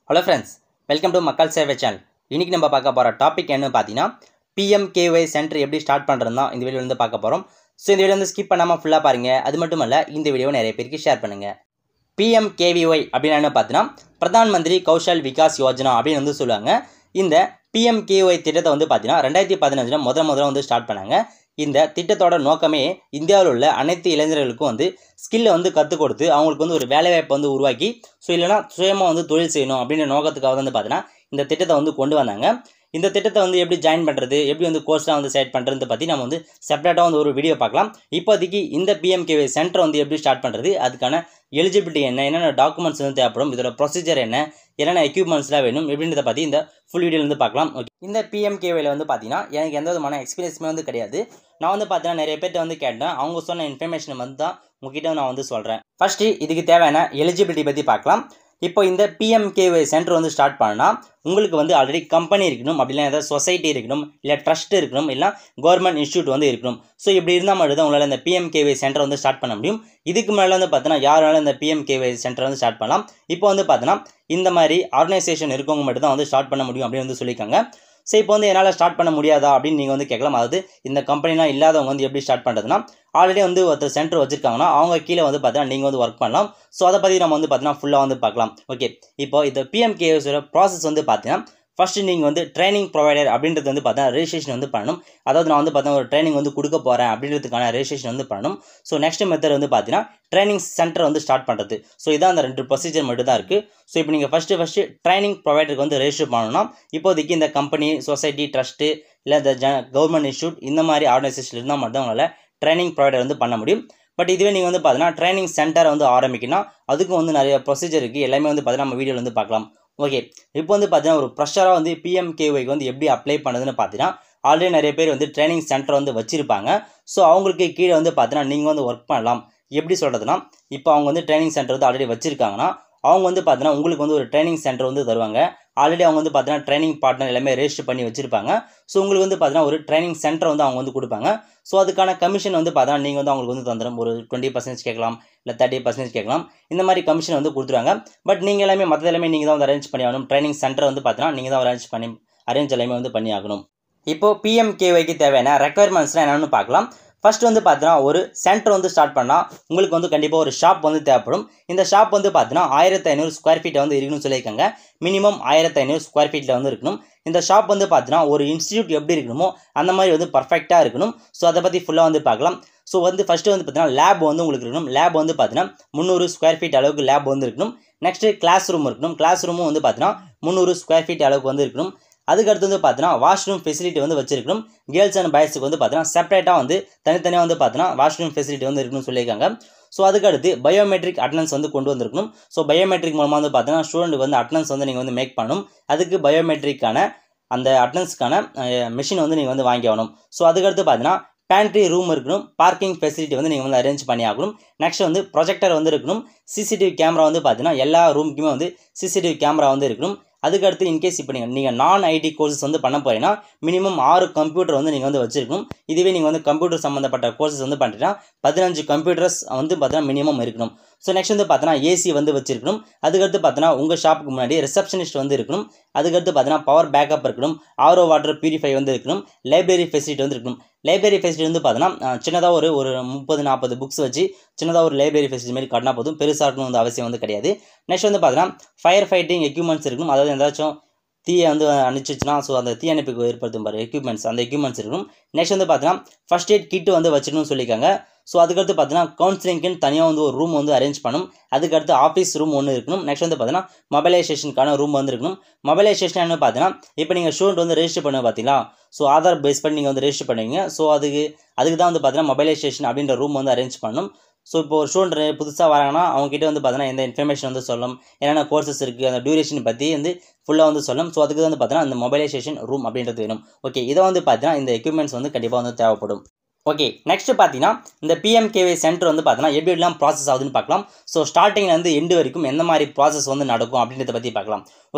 hello friends welcome to மக்கள் சேவை channel இன்றைக்கி நம்ம பார்க்க போகிற டாபிக் என்ன பார்த்தீங்கன்னா பிஎம்கேஒய் சென்டர் எப்படி ஸ்டார்ட் பண்ணுறது தான் இந்த வீடியோ வந்து பார்க்க போகிறோம் ஸோ இந்த வீடியோ வந்து ஸ்கிப் பண்ணாமல் ஃபுல்லாக பாருங்கள் அது மட்டும் இல்ல இந்த வீடியோவை நிறைய பேருக்கு ஷேர் பண்ணுங்கள் பிஎம்கேவிஒய் அப்படின்னு என்ன பார்த்தீங்கன்னா பிரதான் மந்திரி கௌஷல் விகாஸ் யோஜனா அப்படின்னு வந்து சொல்லுவாங்க இந்த பிஎம்கேஒய் திட்டத்தை வந்து பார்த்தீங்கன்னா ரெண்டாயிரத்தி பதினஞ்சில் முதல் முதல்ல வந்து ஸ்டார்ட் பண்ணாங்க இந்த திட்டத்தோட நோக்கமே இந்தியாவில் உள்ள அனைத்து இளைஞர்களுக்கும் வந்து ஸ்கில்லை வந்து கற்றுக் கொடுத்து அவங்களுக்கு வந்து ஒரு வேலைவாய்ப்பை வந்து உருவாக்கி ஸோ இல்லைனா சுயமாக வந்து தொழில் செய்யணும் அப்படின்ற நோக்கத்துக்காக வந்து பார்த்தீங்கன்னா இந்த திட்டத்தை வந்து கொண்டு வந்தாங்க இந்த திட்டத்தை வந்து எப்படி ஜாயின் பண்ணுறது எப்படி வந்து கோர்ஸ்லாம் வந்து செட் பண்ணுறது பற்றி நம்ம வந்து செப்பரேட்டாக வந்து ஒரு வீடியோ பார்க்கலாம் இப்போதைக்கு இந்த பிஎம்கேவி சென்டர் வந்து எப்படி ஸ்டார்ட் பண்ணுறது அதுக்கான எலிஜிபிலிட்டி என்ன என்னென்ன டாக்குமெண்ட்ஸ் வந்து தேவைப்படும் இதோட ப்ரொசீஜர் என்ன என்னென்ன எக்யூப்மெண்ட்ஸ்லாம் வேணும் எப்படின்றத பற்றி இந்த ஃபுல் வீடியோவில் வந்து பார்க்கலாம் ஓகே இந்த பிஎம்கேவியில் வந்து பார்த்தீங்கன்னா எனக்கு எந்த விதமான எக்ஸ்பீரியன்ஸுமே வந்து கிடையாது நான் வந்து பார்த்தீங்கன்னா நிறைய பேர்ட்ட வந்து கேட்டேன் அவங்க சொன்ன இன்ஃபர்மேஷன் வந்து தான் உங்ககிட்ட நான் வந்து சொல்கிறேன் ஃபஸ்ட்டு இதுக்கு தேவையான எலிஜிபிலிட்டி பற்றி பார்க்கலாம் இப்போ இந்த பிஎம்கேஒய் சென்டர் வந்து ஸ்டார்ட் பண்ணால் உங்களுக்கு வந்து ஆல்ரெடி கம்பெனி இருக்கணும் அப்படின்னா ஏதாவது சொசைட்டி இருக்கணும் இல்லை ட்ரஸ்ட் இருக்கணும் இல்லை கவர்மெண்ட் இன்ஸ்டியூட் வந்து இருக்கணும் ஸோ இப்படி இருந்தால் மட்டும் தான் உங்களால் இந்த பிஎம்கேஒய் சென்டர் வந்து ஸ்டார்ட் பண்ண முடியும் இதுக்கு முன்னாடி வந்து பார்த்தீங்கன்னா யாராலும் இந்த பிஎம்கேஒய் சென்டர் வந்து ஸ்டார்ட் பண்ணலாம் இப்போ வந்து பார்த்தீங்கன்னா இந்த மாதிரி ஆர்கனைசேஷன் இருக்கவங்க மட்டும் தான் வந்து ஸ்டார்ட் பண்ண முடியும் அப்படின்னு வந்து சொல்லியிருக்காங்க ஸோ இப்போ வந்து என்னால் ஸ்டார்ட் பண்ண முடியாதா அப்படின்னு நீங்கள் வந்து கேட்கலாம் அதாவது இந்த கம்பெனிலாம் இல்லாதவங்க வந்து எப்படி ஸ்டார்ட் பண்ணுறதுனா ஆல்ரெடி வந்து ஒருத்தர் சென்டர் வச்சிருக்காங்கன்னா அவங்க கீழே வந்து பார்த்தீங்கன்னா நீங்கள் வந்து ஒர்க் பண்ணலாம் ஸோ அதை பற்றி நம்ம வந்து பார்த்தீங்கன்னா ஃபுல்லாக வந்து பார்க்கலாம் ஓகே இப்போ இந்த பிஎம்கேஎஸோட ப்ராசஸ் வந்து பார்த்தீங்கன்னா ஃபஸ்ட்டு நீங்கள் வந்து ட்ரைனிங் ப்ரொவைடர் அப்படின்றது வந்து பார்த்தா ரெஜிஸ்ட்ரேஷன் வந்து பண்ணணும் அதாவது நான் வந்து பார்த்தா ஒரு ட்ரைனிங் வந்து கொடுக்க போகிறேன் அப்படின்றதுக்கான ரெஜிஸ்ட்ரேஷன் வந்து பண்ணணும் ஸோ நெக்ஸ்ட் மெத்தட் வந்து பார்த்தீங்கன்னா ட்ரைனிங் சென்டர் வந்து ஸ்டார்ட் பண்ணுறது ஸோ இதான் அந்த ரெண்டு ப்ரொசீஜர் மட்டும் தான் இருக்குது ஸோ இப்போ நீங்கள் ஃபஸ்ட்டு ஃபஸ்ட்டு ட்ரைனிங் ப்ரொவைடருக்கு வந்து ரெஜிஸ்டர் பண்ணணும்னா இப்போதைக்கு இந்த கம்பெனி சொசைட்டி ட்ரஸ்ட்டு இல்லை இந்த ஜ கவர்மெண்ட் இன்ஸ்டியூட் இந்த மாதிரி ஆர்கனைசேஷன் இருந்தால் மட்டும் உங்களால் ட்ரைனிங் ப்ரொவைடர் வந்து பண்ண முடியும் பட் இதுவே நீங்கள் வந்து பார்த்தீங்கன்னா ட்ரைனிங் சென்டரை வந்து ஆரம்பிக்கணும் அதுக்கும் வந்து நிறைய ப்ரொசீஜர் இருக்குது எல்லாமே வந்து பார்த்தீங்கன்னா நம்ம வீடியோவில் வந்து பார்க்கலாம் ஓகே இப்போ வந்து பார்த்தீங்கன்னா ஒரு ப்ரெஷராக வந்து பிஎம்கேஒய்க்கு வந்து எப்படி அப்ளை பண்ணுறதுன்னு பார்த்தீங்கன்னா ஆல்ரெடி நிறைய பேர் வந்து ட்ரைனிங் சென்டர் வந்து வச்சுருப்பாங்க ஸோ அவங்களுக்கு கீழே வந்து பார்த்தீங்கன்னா நீங்கள் வந்து ஒர்க் பண்ணலாம் எப்படி சொல்கிறதுனா இப்போ அவங்க வந்து ட்ரைனிங் சென்டர் வந்து ஆல்ரெடி வச்சுருக்காங்கன்னா அவங்க வந்து பார்த்தீங்கன்னா உங்களுக்கு வந்து ஒரு ட்ரைனிங் சென்டர் வந்து தருவாங்க ஆல்ரெடி அவங்க வந்து பார்த்தீங்கன்னா ட்ரைனிங் பார்ட்னர் எல்லாமே ரெஜிஸ்டர் பண்ணி வச்சுருப்பாங்க ஸோ உங்களுக்கு வந்து பார்த்தீங்கன்னா ஒரு ட்ரைனிங் சென்டர் வந்து அவங்க வந்து கொடுப்பாங்க ஸோ அதுக்கான கமிஷன் வந்து பார்த்தீங்கன்னா நீங்கள் வந்து அவங்களுக்கு வந்து தந்துடும் ஒரு டுவெண்ட்டி பர்சன்டேஜ் கேட்கலாம் இல்லை தேர்ட்டி பர்சன்டேஜ் கேட்கலாம் இந்த மாதிரி கமிஷன் வந்து கொடுத்துருவாங்க பட் நீங்கள் எல்லாமே மற்ற எல்லாமே நீங்கள் தான் வந்து அரேஞ்ச் பண்ணி ஆகணும் ட்ரைனிங் சென்டர் வந்து பார்த்தீங்கன்னா நீங்கள் தான் அரேஞ்ச் பண்ணி அரேஞ்ச் எல்லாமே வந்து பண்ணி ஆகணும் இப்போது பிஎம்கேஒய்க்கு தேவையான ரெக்குயர்மெண்ட்ஸ்லாம் என்னென்னு பார்க்கலாம் ஃபர்ஸ்ட் வந்து பார்த்தீங்கன்னா ஒரு சென்டர் வந்து ஸ்டார்ட் பண்ணால் உங்களுக்கு வந்து கண்டிப்பாக ஒரு ஷாப் வந்து தேவைப்படும் இந்த ஷாப் வந்து பார்த்தீங்கன்னா ஆயிரத்தி ஐநூறு ஸ்கொயர் ஃபீட்டை வந்து இருக்கணும்னு சொல்லியிருக்காங்க மினிமம் ஆயிரத்தி ஐநூறு ஸ்கொயர் ஃபீட்டில் வந்து இருக்கணும் இந்த ஷாப் வந்து பார்த்தீங்கன்னா ஒரு இன்ஸ்டியூட் எப்படி இருக்கணுமோ அந்த மாதிரி வந்து பர்ஃபெக்டாக இருக்கணும் ஸோ அதை பற்றி ஃபுல்லாக வந்து பார்க்கலாம் ஸோ வந்து ஃபஸ்ட்டு வந்து பார்த்தீங்கன்னா லேப் வந்து உங்களுக்கு இருக்கணும் லேப் வந்து பார்த்தீங்கன்னா முந்நூறு ஸ்கொயர் ஃபீட் அளவுக்கு லேப் வந்து இருக்கணும் நெக்ஸ்ட்டு கிளாஸ் ரூம் இருக்கணும் கிளாஸ் ரூமும் வந்து பார்த்தீங்கன்னா முந்நூறு ஸ்கொயர் ஃபீட் அளவுக்கு வந்து இருக்கணும் அதுக்கடுத்து வந்து பார்த்தீங்கன்னா வாஷ்ரூம் ஃபெசிலிட்டி வந்து வச்சிருக்கணும் கேர்ள்ஸ் அண்ட் பாய்ஸுக்கு வந்து பார்த்தீங்கன்னா செப்பரேட்டாக வந்து தனித்தனியாக வந்து பார்த்தீங்கன்னா வாஷ்ரூம் ஃபெசிலிட்டி வந்து இருக்கணும்னு சொல்லியிருக்காங்க ஸோ அதுக்கடுத்து பயோமெட்ரிக் அட்டனன்ஸ் வந்து கொண்டு வந்திருக்கணும் ஸோ பயோமெட்ரிக் மூலமாக வந்து பார்த்தீங்கன்னா ஸ்டூடெண்ட்டுக்கு வந்து அட்டனன்ஸ் வந்து நீங்கள் வந்து மேக் பண்ணணும் அதுக்கு பயோமெட்ரிக்கான அந்த அட்டனன்ஸ்க்கான மிஷின் வந்து நீங்கள் வந்து வாங்கி ஆகணும் ஸோ அதுக்கடுத்து பார்த்தீங்கன்னா பேண்ட்ரி ரூம் இருக்கணும் பார்க்கிங் ஃபெசிலிட்டி வந்து நீங்கள் வந்து அரேஞ்ச் பண்ணி ஆகணும் நெக்ஸ்ட் வந்து ப்ரொஜெக்டர் வந்து இருக்கணும் சிசிடிவி கேமரா வந்து பார்த்தீங்கன்னா எல்லா ரூமுக்குமே வந்து சிசிடிவி கேமரா வந்து இருக்கணும் அதுக்கடுத்து இன்கேஸ் இப்போ நீங்கள் நீங்கள் நான் ஐடி கோர்சஸ் வந்து பண்ண போகிறீங்கன்னா மினிமம் ஆறு கம்ப்யூட்டர் வந்து நீங்கள் வந்து வச்சிருக்கணும் இதுவே நீங்கள் வந்து கம்ப்யூட்டர் சம்மந்தப்பட்ட கோர்சஸ் வந்து பண்ணுறீங்கன்னா பதினஞ்சு கம்ப்யூட்டர்ஸ் வந்து பார்த்தீங்கன்னா மினிமம் இருக்கணும் ஸோ நெக்ஸ்ட் வந்து பார்த்தீங்கன்னா ஏசி வந்து வச்சிருக்கணும் அதுக்கடுத்து பார்த்தீங்கன்னா உங்கள் ஷாப்புக்கு முன்னாடி ரிசப்ஷனிஸ்ட் வந்து இருக்கணும் அதுக்கடுத்து பார்த்தீங்கன்னா பவர் பேக்கப் இருக்கணும் ஆரோ வாட்டர் பியூரிஃபை வந்து இருக்கணும் லைப்ரரி ஃபெசிலிட்டி வந்து இருக்கணும் லைப்ரரி ஃபெசிலிட்டி வந்து பார்த்தீங்கன்னா சின்னதாக ஒரு ஒரு முப்பது நாற்பது புக்ஸ் வச்சு சின்னதாக ஒரு லைப்ரரி ஃபெசிலிட்டி மாதிரி கட்டினா போதும் பெருசாக இருக்கணும் வந்து அவசியம் வந்து கிடையாது நெக்ஸ்ட் வந்து பார்த்தீங்கன்னா ஃபயர் ஃபைட்டிங் எக்யூப்மெண்ட்ஸ் இருக்கணும் அதாவது ஏதாச்சும் தீயை வந்து அனுப்பிச்சிச்சுன்னா ஸோ அந்த தீ அணைப்புக்கு ஏற்படுத்தும் பாரு எக்யூப்மெண்ட்ஸ் அந்த எக்யூப்மெண்ட்ஸ் இருக்கணும் நெக்ஸ்ட் வந்து பார்த்தீங்கன்னா ஃபஸ்ட் எய்ட் கிட்டு வந்து வச்சுக்கணும்னு சொல்லியிருக்காங்க ஸோ அதுக்கடுத்து பார்த்தீங்கன்னா கவுன்சிலிங்க்குன்னு தனியாக வந்து ஒரு ரூம் வந்து அரேஞ்ச் பண்ணணும் அதுக்கடுத்து ஆஃபீஸ் ரூம் ஒன்று இருக்கணும் நெக்ஸ்ட் வந்து பார்த்தீங்கன்னா மொபைலைசேஷனுக்கான ரூம் வந்து இருக்கணும் மொபைலைசேஷன் என்ன பார்த்தீங்கன்னா இப்போ நீங்கள் ஸ்டூடெண்ட் வந்து ரெஜிஸ்டர் பண்ண பார்த்தீங்களா ஸோ ஆதார் பேஸ் பண்ணி நீங்கள் வந்து ரெஜிஸ்டர் பண்ணுவீங்க ஸோ அதுக்கு அதுக்கு தான் வந்து பார்த்தீங்கன்னா மொபைலைசேஷன் அப்படின்ற ரூம் வந்து அரேஞ்ச் பண்ணணும் ஸோ இப்போ ஒரு ஸ்டூடெண்ட் புதுசாக வராங்கன்னா அவங்ககிட்ட வந்து பார்த்தீங்கன்னா எந்த இன்ஃபர்மேஷன் வந்து சொல்லணும் என்னென்ன கோர்சஸ் இருக்குது அந்த டியூரேஷன் பற்றி வந்து ஃபுல்லாக வந்து சொல்லணும் ஸோ அதுக்கு வந்து பார்த்தீங்கன்னா அந்த மொபைலைசேஷன் ரூம் அப்படின்றது வேணும் ஓகே இதை வந்து பார்த்தீங்கன்னா இந்த எக்யூப்மெண்ட்ஸ் வந்து கண்டிப்பாக வந்து தேவைப்படும் ஓகே நெக்ஸ்ட் பார்த்தீங்கன்னா இந்த பிஎம்கேவி சென்டர் வந்து பார்த்தீங்கன்னா எப்படி எப்படிலாம் ப்ராசஸ் ஆகுதுன்னு பார்க்கலாம் ஸோ ஸ்டார்டிங்லேருந்து எண்டு வரைக்கும் எந்த மாதிரி ப்ராசஸ் வந்து நடக்கும் அப்படின்றத பற்றி பார்க்கலாம் ஓகே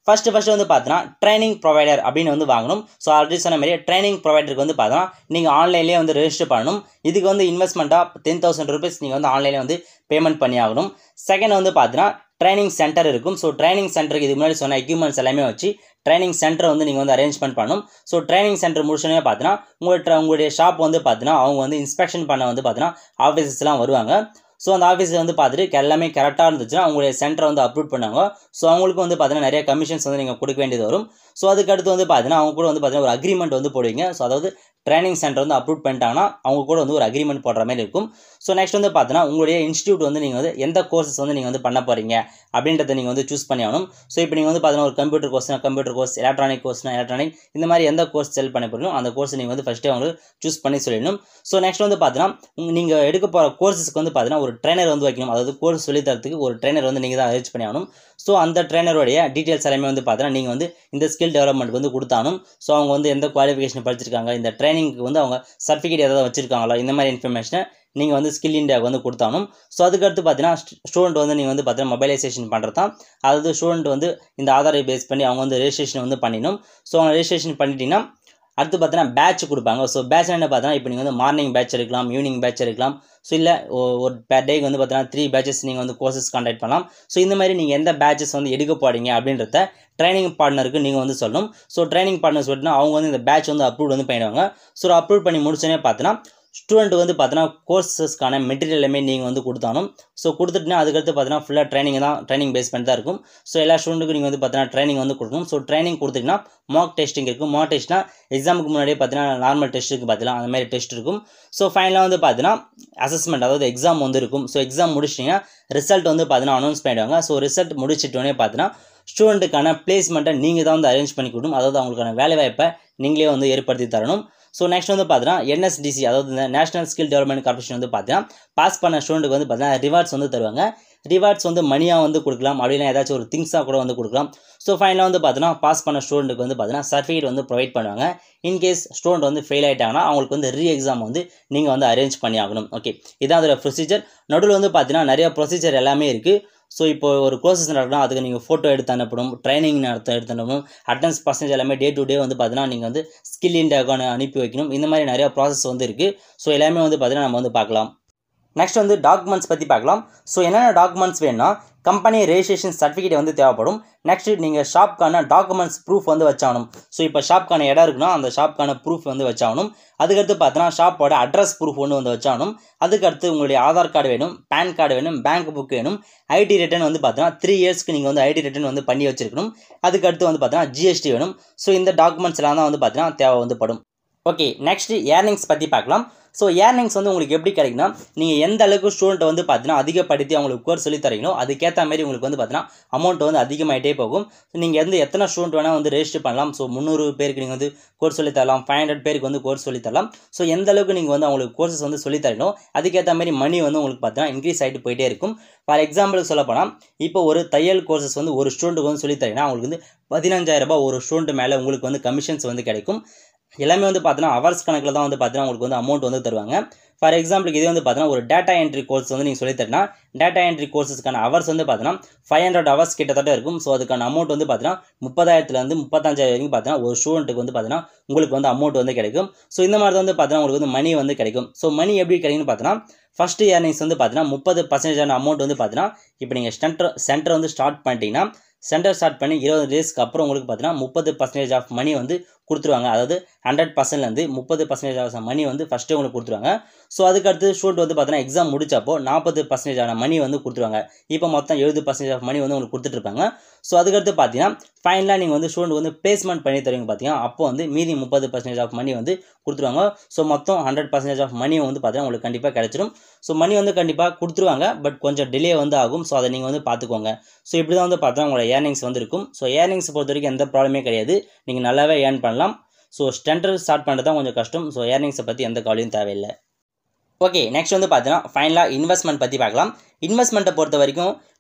ஃபஸ்ட்டு ஃபஸ்ட்டு வந்து பார்த்தீங்கன்னா ட்ரைனிங் ப்ரொவைடர் அப்படின்னு வந்து வாங்கணும் ஸோ ஆல்ரெடி சொன்ன மாதிரி ட்ரைனிங் ப்ரொவைடருக்கு வந்து பார்த்தீங்கன்னா நீங்கள் ஆன்லைன்லேயே வந்து ரெஜிஸ்டர் பண்ணணும் இதுக்கு வந்து இன்வெஸ்ட்மெண்ட்டாக டென் தௌசண்ட் ருபீஸ் நீங்கள் வந்து ஆன்லைனில் வந்து பேமெண்ட் பண்ணி ஆகணும் செகண்ட் வந்து பார்த்தீங்கன்னா ட்ரைனிங் சென்டர் இருக்கும் ஸோ ட்ரைனிங் சென்டருக்கு இது முன்னாடி சொன்ன எக்யூப்மெண்ட்ஸ் எல்லாமே வச்சு ட்ரைனிங் சென்டர் வந்து நீங்கள் வந்து அரேஞ்ச்மெண்ட் பண்ணணும் ஸோ ட்ரைனிங் சென்டர் முடிச்சோன்னே பார்த்தீங்கன்னா உங்களோட உங்களுடைய ஷாப் வந்து பார்த்தீங்கன்னா அவங்க வந்து இன்ஸ்பெக்ஷன் பண்ண வந்து பார்த்தீங்கன்னா ஆஃபீஸஸ்லாம் வருவாங்க ஸோ அந்த ஆஃபீஸில் வந்து பார்த்துட்டு எல்லாமே கரெக்டாக இருந்துச்சுன்னா அவங்களுடைய சென்டரை வந்து அப்ரூவ் பண்ணாங்க ஸோ அவங்களுக்கு வந்து பார்த்தீங்கன்னா நிறைய கமிஷன்ஸ் வந்து நீங்கள் கொடுக்க வேண்டியது வரும் ஸோ அதுக்கடுத்து வந்து பார்த்தீங்கன்னா அவங்க கூட வந்து பார்த்தீங்கன்னா ஒரு அக்ரிமெண்ட் வந்து போடுவீங்க ஸோ அதாவது ட்ரைனிங் சென்டர் வந்து அப்ரூவ் பண்ணிட்டாங்கன்னா அவங்க கூட வந்து ஒரு அக்ரிமெண்ட் போடுற மாதிரி இருக்கும் ஸோ நெக்ஸ்ட் வந்து பார்த்தீங்கன்னா உங்களுடைய இன்ஸ்டியூட் வந்து நீங்கள் வந்து எந்த கோர்சஸ் வந்து நீங்கள் வந்து பண்ண போகிறீங்க அப்படின்றத நீங்கள் வந்து சூஸ் பண்ணி ஆகணும் ஸோ இப்போ நீங்கள் வந்து பார்த்தீங்கன்னா ஒரு கம்ப்யூட்டர் கோர்ஸ்னா கம்ப்யூட்டர் கோர்ஸ் எலக்ட்ரானிக் கோர்ஸ்னா எலக்ட்ரானிக் இந்த மாதிரி எந்த கோர்ஸ் செல் பண்ண போகிறீங்களோ அந்த கோர்ஸ் நீங்கள் வந்து ஃபஸ்ட்டே அவங்களுக்கு சூஸ் பண்ணி சொல்லிடணும் ஸோ நெக்ஸ்ட் வந்து பார்த்தீங்கன்னா நீங்கள் எடுக்க போகிற கோர்ஸஸ்க்கு வந்து பார்த்தீங்கன்னா ஒரு ட்ரைனர் வந்து வைக்கணும் அதாவது கோர்ஸ் சொல்லி தரத்துக்கு ஒரு ட்ரைனர் வந்து நீங்கள் தான் அரேஞ்ச் பண்ணி ஆகணும் ஸோ அந்த ட்ரைனருடைய டீட்டெயில்ஸ் எல்லாமே வந்து பார்த்தீங்கன்னா நீங்கள் வந்து இந்த ஸ்கில் டெவலப்மெண்ட் வந்து கொடுத்தாலும் ஸோ அவங்க வந்து எந்த குவாலிஃபிகேஷன் படிச்சிருக்காங்க இந்த ட்ரைனிங்க்கு வந்து அவங்க சர்டிஃபிகேட் ஏதாவது வச்சிருக்காங்களா இந்த மாதிரி இன்ஃபர்மேஷனை நீங்கள் வந்து ஸ்கில் இந்தியாவுக்கு வந்து கொடுத்தாலும் ஸோ அதுக்கடுத்து பார்த்தீங்கன்னா ஸ்டூடெண்ட் வந்து நீங்கள் வந்து பார்த்தீங்கன்னா மொபைலைசேஷன் பண்ணுறது தான் அதாவது ஸ்டூடெண்ட் வந்து இந்த ஆதாரை பேஸ் பண்ணி அவங்க வந்து ரெஜிஸ்ட்ரேஷன் வந்து பண்ணிடணும் ஸோ அவங்க ரெஜிஸ்ட்ரேஷன் பண்ணிட்டீங்கன்னா அடுத்து பார்த்தீங்கன்னா பேட்ச் கொடுப்பாங்க ஸோ பேட்ச் என்ன பார்த்தீங்கன்னா இப்போ நீங்கள் வந்து மார்னிங் பேட்ச் இருக்கலாம் ஈவினிங் பேட்ச் இருக்கலாம் ஸோ இல்லை ஒரு பேர் டேக்கு வந்து பார்த்தீங்கன்னா த்ரீ பேட்சஸ் நீங்கள் வந்து கோர்சஸ் கண்டக்ட் பண்ணலாம் ஸோ இந்த மாதிரி நீங்கள் எந்த பேட்சஸ் வந்து எடுக்க போகிறீங்க அப்படின்றத ட்ரைனிங் பார்ட்னருக்கு நீங்கள் வந்து சொல்லணும் ஸோ ட்ரைனிங் பார்ட்னர் சொல்லிட்டுனா அவங்க வந்து இந்த பேட்ச் வந்து அப்ரூவ் வந்து பண்ணிடுவாங்க ஸோ அப்ரூவ் பண்ணி முடிச்சோன்னே பார்த்தீங்கன்னா ஸ்டூடெண்ட் வந்து பார்த்தீங்கன்னா கோர்சஸ்க்கான மெட்டீரியல் எல்லாமே நீங்கள் வந்து கொடுத்தாலும் ஸோ கொடுத்துட்டுனா அதுக்கடுத்து பார்த்தீங்கன்னா ஃபுல்லாக ட்ரைனிங் தான் ட்ரைனிங் பேஸ் பண்ணி தான் இருக்கும் ஸோ எல்லா ஸ்டூடெண்ட்டுக்கும் நீங்கள் வந்து பார்த்தீங்கன்னா ட்ரைனிங் வந்து கொடுக்கணும் ஸோ ட்ரைனிங் கொடுத்தீங்கன்னா மாக் டெஸ்டிங் இருக்கும் மாக் டெஸ்ட்னா எக்ஸாமுக்கு முன்னாடியே பார்த்தீங்கன்னா நார்மல் டெஸ்ட்டுக்கு பார்த்தீங்கன்னா அந்த மாதிரி டெஸ்ட் இருக்கும் ஸோ ஃபைனலாக வந்து பார்த்தீங்கன்னா அசஸ்மெண்ட் அதாவது எக்ஸாம் வந்து இருக்கும் ஸோ எக்ஸாம் முடிச்சிட்டிங்கன்னா ரிசல்ட் வந்து பார்த்தீங்கன்னா அனௌன்ஸ் பண்ணிடுவாங்க ஸோ ரிசல்ட் முடிச்சிட்டோன்னே பார்த்தீங்கன்னா ஸ்டூடெண்ட்டுக்கான பிளேஸ்மெண்ட்டை நீங்கள் தான் வந்து அரேஞ்ச் பண்ணி கொடுக்கணும் அதாவது அவங்களுக்கான வேலை வாய்ப்பை நீங்களே வந்து ஏற்படுத்தி தரணும் ஸோ நெக்ஸ்ட் வந்து பார்த்தீங்கன்னா என்எஸ்டிசி அதாவது இந்த நேஷனல் ஸ்கில் டெவலப்மெண்ட் கார்பரேஷன் வந்து பார்த்தீங்கன்னா பாஸ் பண்ண ஸ்டூடெண்ட்டுக்கு வந்து பார்த்தீங்கன்னா ரிவார்ட்ஸ் வந்து தருவாங்க ரிவார்ட்ஸ் வந்து மணியாக வந்து கொடுக்கலாம் அப்படின்னா ஏதாச்சும் ஒரு திங்ஸாக கூட வந்து கொடுக்கலாம் ஸோ ஃபைனலாக வந்து பார்த்தீங்கன்னா பாஸ் பண்ண ஸ்டூடெண்ட்டுக்கு வந்து பார்த்தீங்கன்னா சர்டிஃபிகேட் வந்து ப்ரொவைட் பண்ணுவாங்க இன்கேஸ் ஸ்டூடெண்ட் வந்து ஃபெயில் ஆகிட்டாங்கன்னா அவங்களுக்கு வந்து ரீ எக்ஸாம் வந்து நீங்கள் வந்து அரேஞ்ச் பண்ணி ஆகணும் ஓகே இதான் அதோட ப்ரொசீஜர் நடுவில் வந்து பார்த்தீங்கன்னா நிறைய ப்ரொசீஜர் எல்லாமே இருக்குது ஸோ இப்போ ஒரு கோர்சஸ் நடக்கணும் அதுக்கு நீங்கள் ஃபோட்டோ எடுத்து அனுப்பணும் ட்ரைனிங் நடத்த எடுத்து அனுப்பணும் அட்டன்ஸ் பர்சன்டேஜ் எல்லாமே டே டு டே வந்து பார்த்தீங்கன்னா நீங்கள் வந்து ஸ்கில் இண்டியாவுக்கு அனுப்பி வைக்கணும் இந்த மாதிரி நிறையா ப்ராசஸ் வந்து இருக்குது ஸோ எல்லாமே வந்து பார்த்தீங்கன்னா நம்ம வந்து பார்க்கலாம் நெக்ஸ்ட் வந்து டாக்குமெண்ட்ஸ் பற்றி பார்க்கலாம் ஸோ என்னென்ன டாக்குமெண்ட்ஸ் வேணும்னா கம்பெனி ரெஜிஸ்ட்ரேஷன் சர்டிஃபிகேட் வந்து தேவைப்படும் நெக்ஸ்ட் நீங்கள் ஷாப்க்கான டாக்குமெண்ட்ஸ் ப்ரூஃப் வந்து வச்சாகணும் ஸோ இப்போ ஷாப்க்கான இடம் இருக்குன்னா அந்த ஷாப்க்கான ப்ரூஃப் வந்து வச்சாகணும் அதுக்கடுத்து பார்த்தோன்னா ஷாப்போட அட்ரஸ் ப்ரூஃப் ஒன்று வந்து வச்சாகணும் அதுக்கடுத்து உங்களுடைய ஆதார் கார்டு வேணும் பேன் கார்டு வேணும் பேங்க் புக் வேணும் ஐடி ரிட்டர்ன் வந்து பார்த்தீங்கன்னா த்ரீ இயர்ஸ்க்கு நீங்கள் வந்து ஐடி ரிட்டர்ன் வந்து பண்ணி வச்சிருக்கணும் அதுக்கடுத்து வந்து பார்த்தீங்கன்னா ஜிஎஸ்டி வேணும் ஸோ இந்த டாக்குமெண்ட்ஸ் எல்லாம் தான் வந்து பார்த்தீங்கன்னா தேவை வந்து படும் ஓகே நெக்ஸ்ட் ஏர்னிங்ஸ் பற்றி பார்க்கலாம் ஸோ ஏர்னிங்ஸ் வந்து உங்களுக்கு எப்படி கிடைக்குன்னா நீங்கள் எந்த அளவுக்கு ஸ்டூடெண்ட் வந்து பார்த்தீங்கன்னா அதிகப்படுத்தி அவங்களுக்கு கோர்ஸ் சொல்லி தரீங்களோ அதுக்கேற்ற மாதிரி உங்களுக்கு வந்து பார்த்தீங்கன்னா அமௌண்ட் வந்து அதிகமாகிட்டே போகும் நீங்கள் வந்து எத்தனை ஸ்டூடெண்ட் வேணால் வந்து ரெஜிஸ்டர் பண்ணலாம் ஸோ முந்நூறு பேருக்கு நீங்கள் வந்து கோர்ஸ் சொல்லி தரலாம் ஃபைவ் ஹண்ட்ரட் பேருக்கு வந்து கோர்ஸ் சொல்லி தரலாம் ஸோ எந்த அளவுக்கு நீங்கள் வந்து அவங்களுக்கு கோர்சஸ் வந்து சொல்லி தரீங்களோ அதுக்கேற்ற மாதிரி மணி வந்து உங்களுக்கு பார்த்தீங்கன்னா இன்க்ரீஸ் ஆகிட்டு போயிட்டே இருக்கும் ஃபார் எக்ஸாம்பிளுக்கு சொல்ல போனால் இப்போ ஒரு தையல் கோர்சஸ் வந்து ஒரு ஸ்டூடெண்ட்டுக்கு வந்து சொல்லி தரீங்கன்னா அவங்களுக்கு வந்து பதினஞ்சாயிரம் ரூபாய் ஒரு ஸ்டூடெண்ட் மேலே உங்களுக்கு வந்து கமிஷன்ஸ் வந்து கிடைக்கும் எல்லாமே வந்து பார்த்தீங்கன்னா ஹவர்ஸ் கணக்கில் தான் வந்து பார்த்தீங்கன்னா உங்களுக்கு வந்து அமௌண்ட் வந்து தருவாங்க ஃபார் எக்ஸாம்பிளுக்கு இதே வந்து பார்த்தீங்கன்னா ஒரு டேட்டா என்ட்ரி கோர்ஸ் வந்து நீங்கள் சொல்லித்தரனா டேட்டா என்ட்ரி கோர்ஸஸ்க்கான ஹவர்ஸ் வந்து பார்த்தீங்கன்னா ஃபைவ் ஹண்ட்ரட் ஹவர்ஸ் கிட்டத்தட்ட இருக்கும் ஸோ அதுக்கான அமௌண்ட் வந்து பார்த்தீங்கன்னா முப்பதாயிரத்துலேருந்து முப்பத்தஞ்சாயிரம் வரைக்கும் பார்த்தீங்கன்னா ஒரு ஸ்டூடெண்ட்டுக்கு வந்து பார்த்தீங்கன்னா உங்களுக்கு வந்து அமௌண்ட் வந்து கிடைக்கும் ஸோ இந்த மாதிரி தான் வந்து பார்த்தீங்கன்னா உங்களுக்கு வந்து மணி வந்து கிடைக்கும் ஸோ மணி எப்படி கிடைக்கும்னு பார்த்தீங்கன்னா ஃபஸ்ட்டு இயர்னிங்ஸ் வந்து பார்த்தீங்கன்னா முப்பது பர்சன்டேஜான அமௌண்ட் வந்து பார்த்தீங்கன்னா இப்போ நீங்கள் சென்டர் சென்டர் வந்து ஸ்டார்ட் பண்ணிட்டீங்கன்னா சென்டர் ஸ்டார்ட் பண்ணி இருபது டேஸ்க்கு அப்புறம் உங்களுக்கு பார்த்தீங்கன்னா முப்பது பர்சன்டேஜ் ஆஃப் மணி வந்து கொடுத்துருவாங்க அதாவது ஹண்ட்ரட் பர்சன்ட்லேருந்து முப்பது பர்சன்டேஜ் ஆஃப் மணி வந்து ஃபஸ்ட்டே உங்களுக்கு கொடுத்துருவாங்க ஸோ அதுக்கடுத்து ஸ்டூடெண்ட் வந்து பார்த்தீங்கன்னா எக்ஸாம் முடிச்சப்போ நாற்பது பர்சன்டேஜ் ஆன மணி வந்து கொடுத்துருவாங்க இப்போ மொத்தம் எழுபது பர்சன்டேஜ் ஆஃப் மணி வந்து உங்களுக்கு கொடுத்துட்ருப்பாங்க ஸோ அதுக்கடுத்து பார்த்தீங்கன்னா ஃபைனலாக நீங்கள் வந்து ஸ்டூடெண்ட் வந்து பிளேஸ்மெண்ட் பண்ணி தருவீங்க பார்த்தீங்கன்னா அப்போ வந்து மீதி முப்பது பர்சன்டேஜ் ஆஃப் மணி வந்து கொடுத்துருவாங்க ஸோ மொத்தம் ஹண்ட்ரட் பர்சன்டேஜ் ஆஃப் மணி வந்து பார்த்தீங்கன்னா உங்களுக்கு கண்டிப்பாக கிடைச்சிடும் ஸோ மணி வந்து கண்டிப்பாக கொடுத்துருவாங்க பட் கொஞ்சம் டிலே வந்து ஆகும் ஸோ அதை நீங்கள் வந்து பார்த்துக்கோங்க ஸோ இப்படி தான் வந்து பார்த்தா உங்களோட ஏர்னிங்ஸ் வந்து இருக்கும் ஸோ ஏர்னிங்ஸ் பொறுத்த வரைக்கும் எந்த ப்ராப்ளமே கிடையாது நீங்கள் நல்லாவே ஏர்ன் பண்ணலாம் ஸோ ஸ்டெண்டர் ஸ்டார்ட் பண்ணுறது தான் கொஞ்சம் கஷ்டம் ஸோ ஏர்னிங்ஸை பற்றி எந்த கவலையும் தேவையில்லை ஓகே நெக்ஸ்ட் வந்து பார்த்தீங்கன்னா ஃபைனலாக இன்வெஸ்ட்மெண்ட் பற்றி பார்க்கலாம் இன்வெஸ்ட்மெண்ட்டை பொறுத்த வரைக்கும்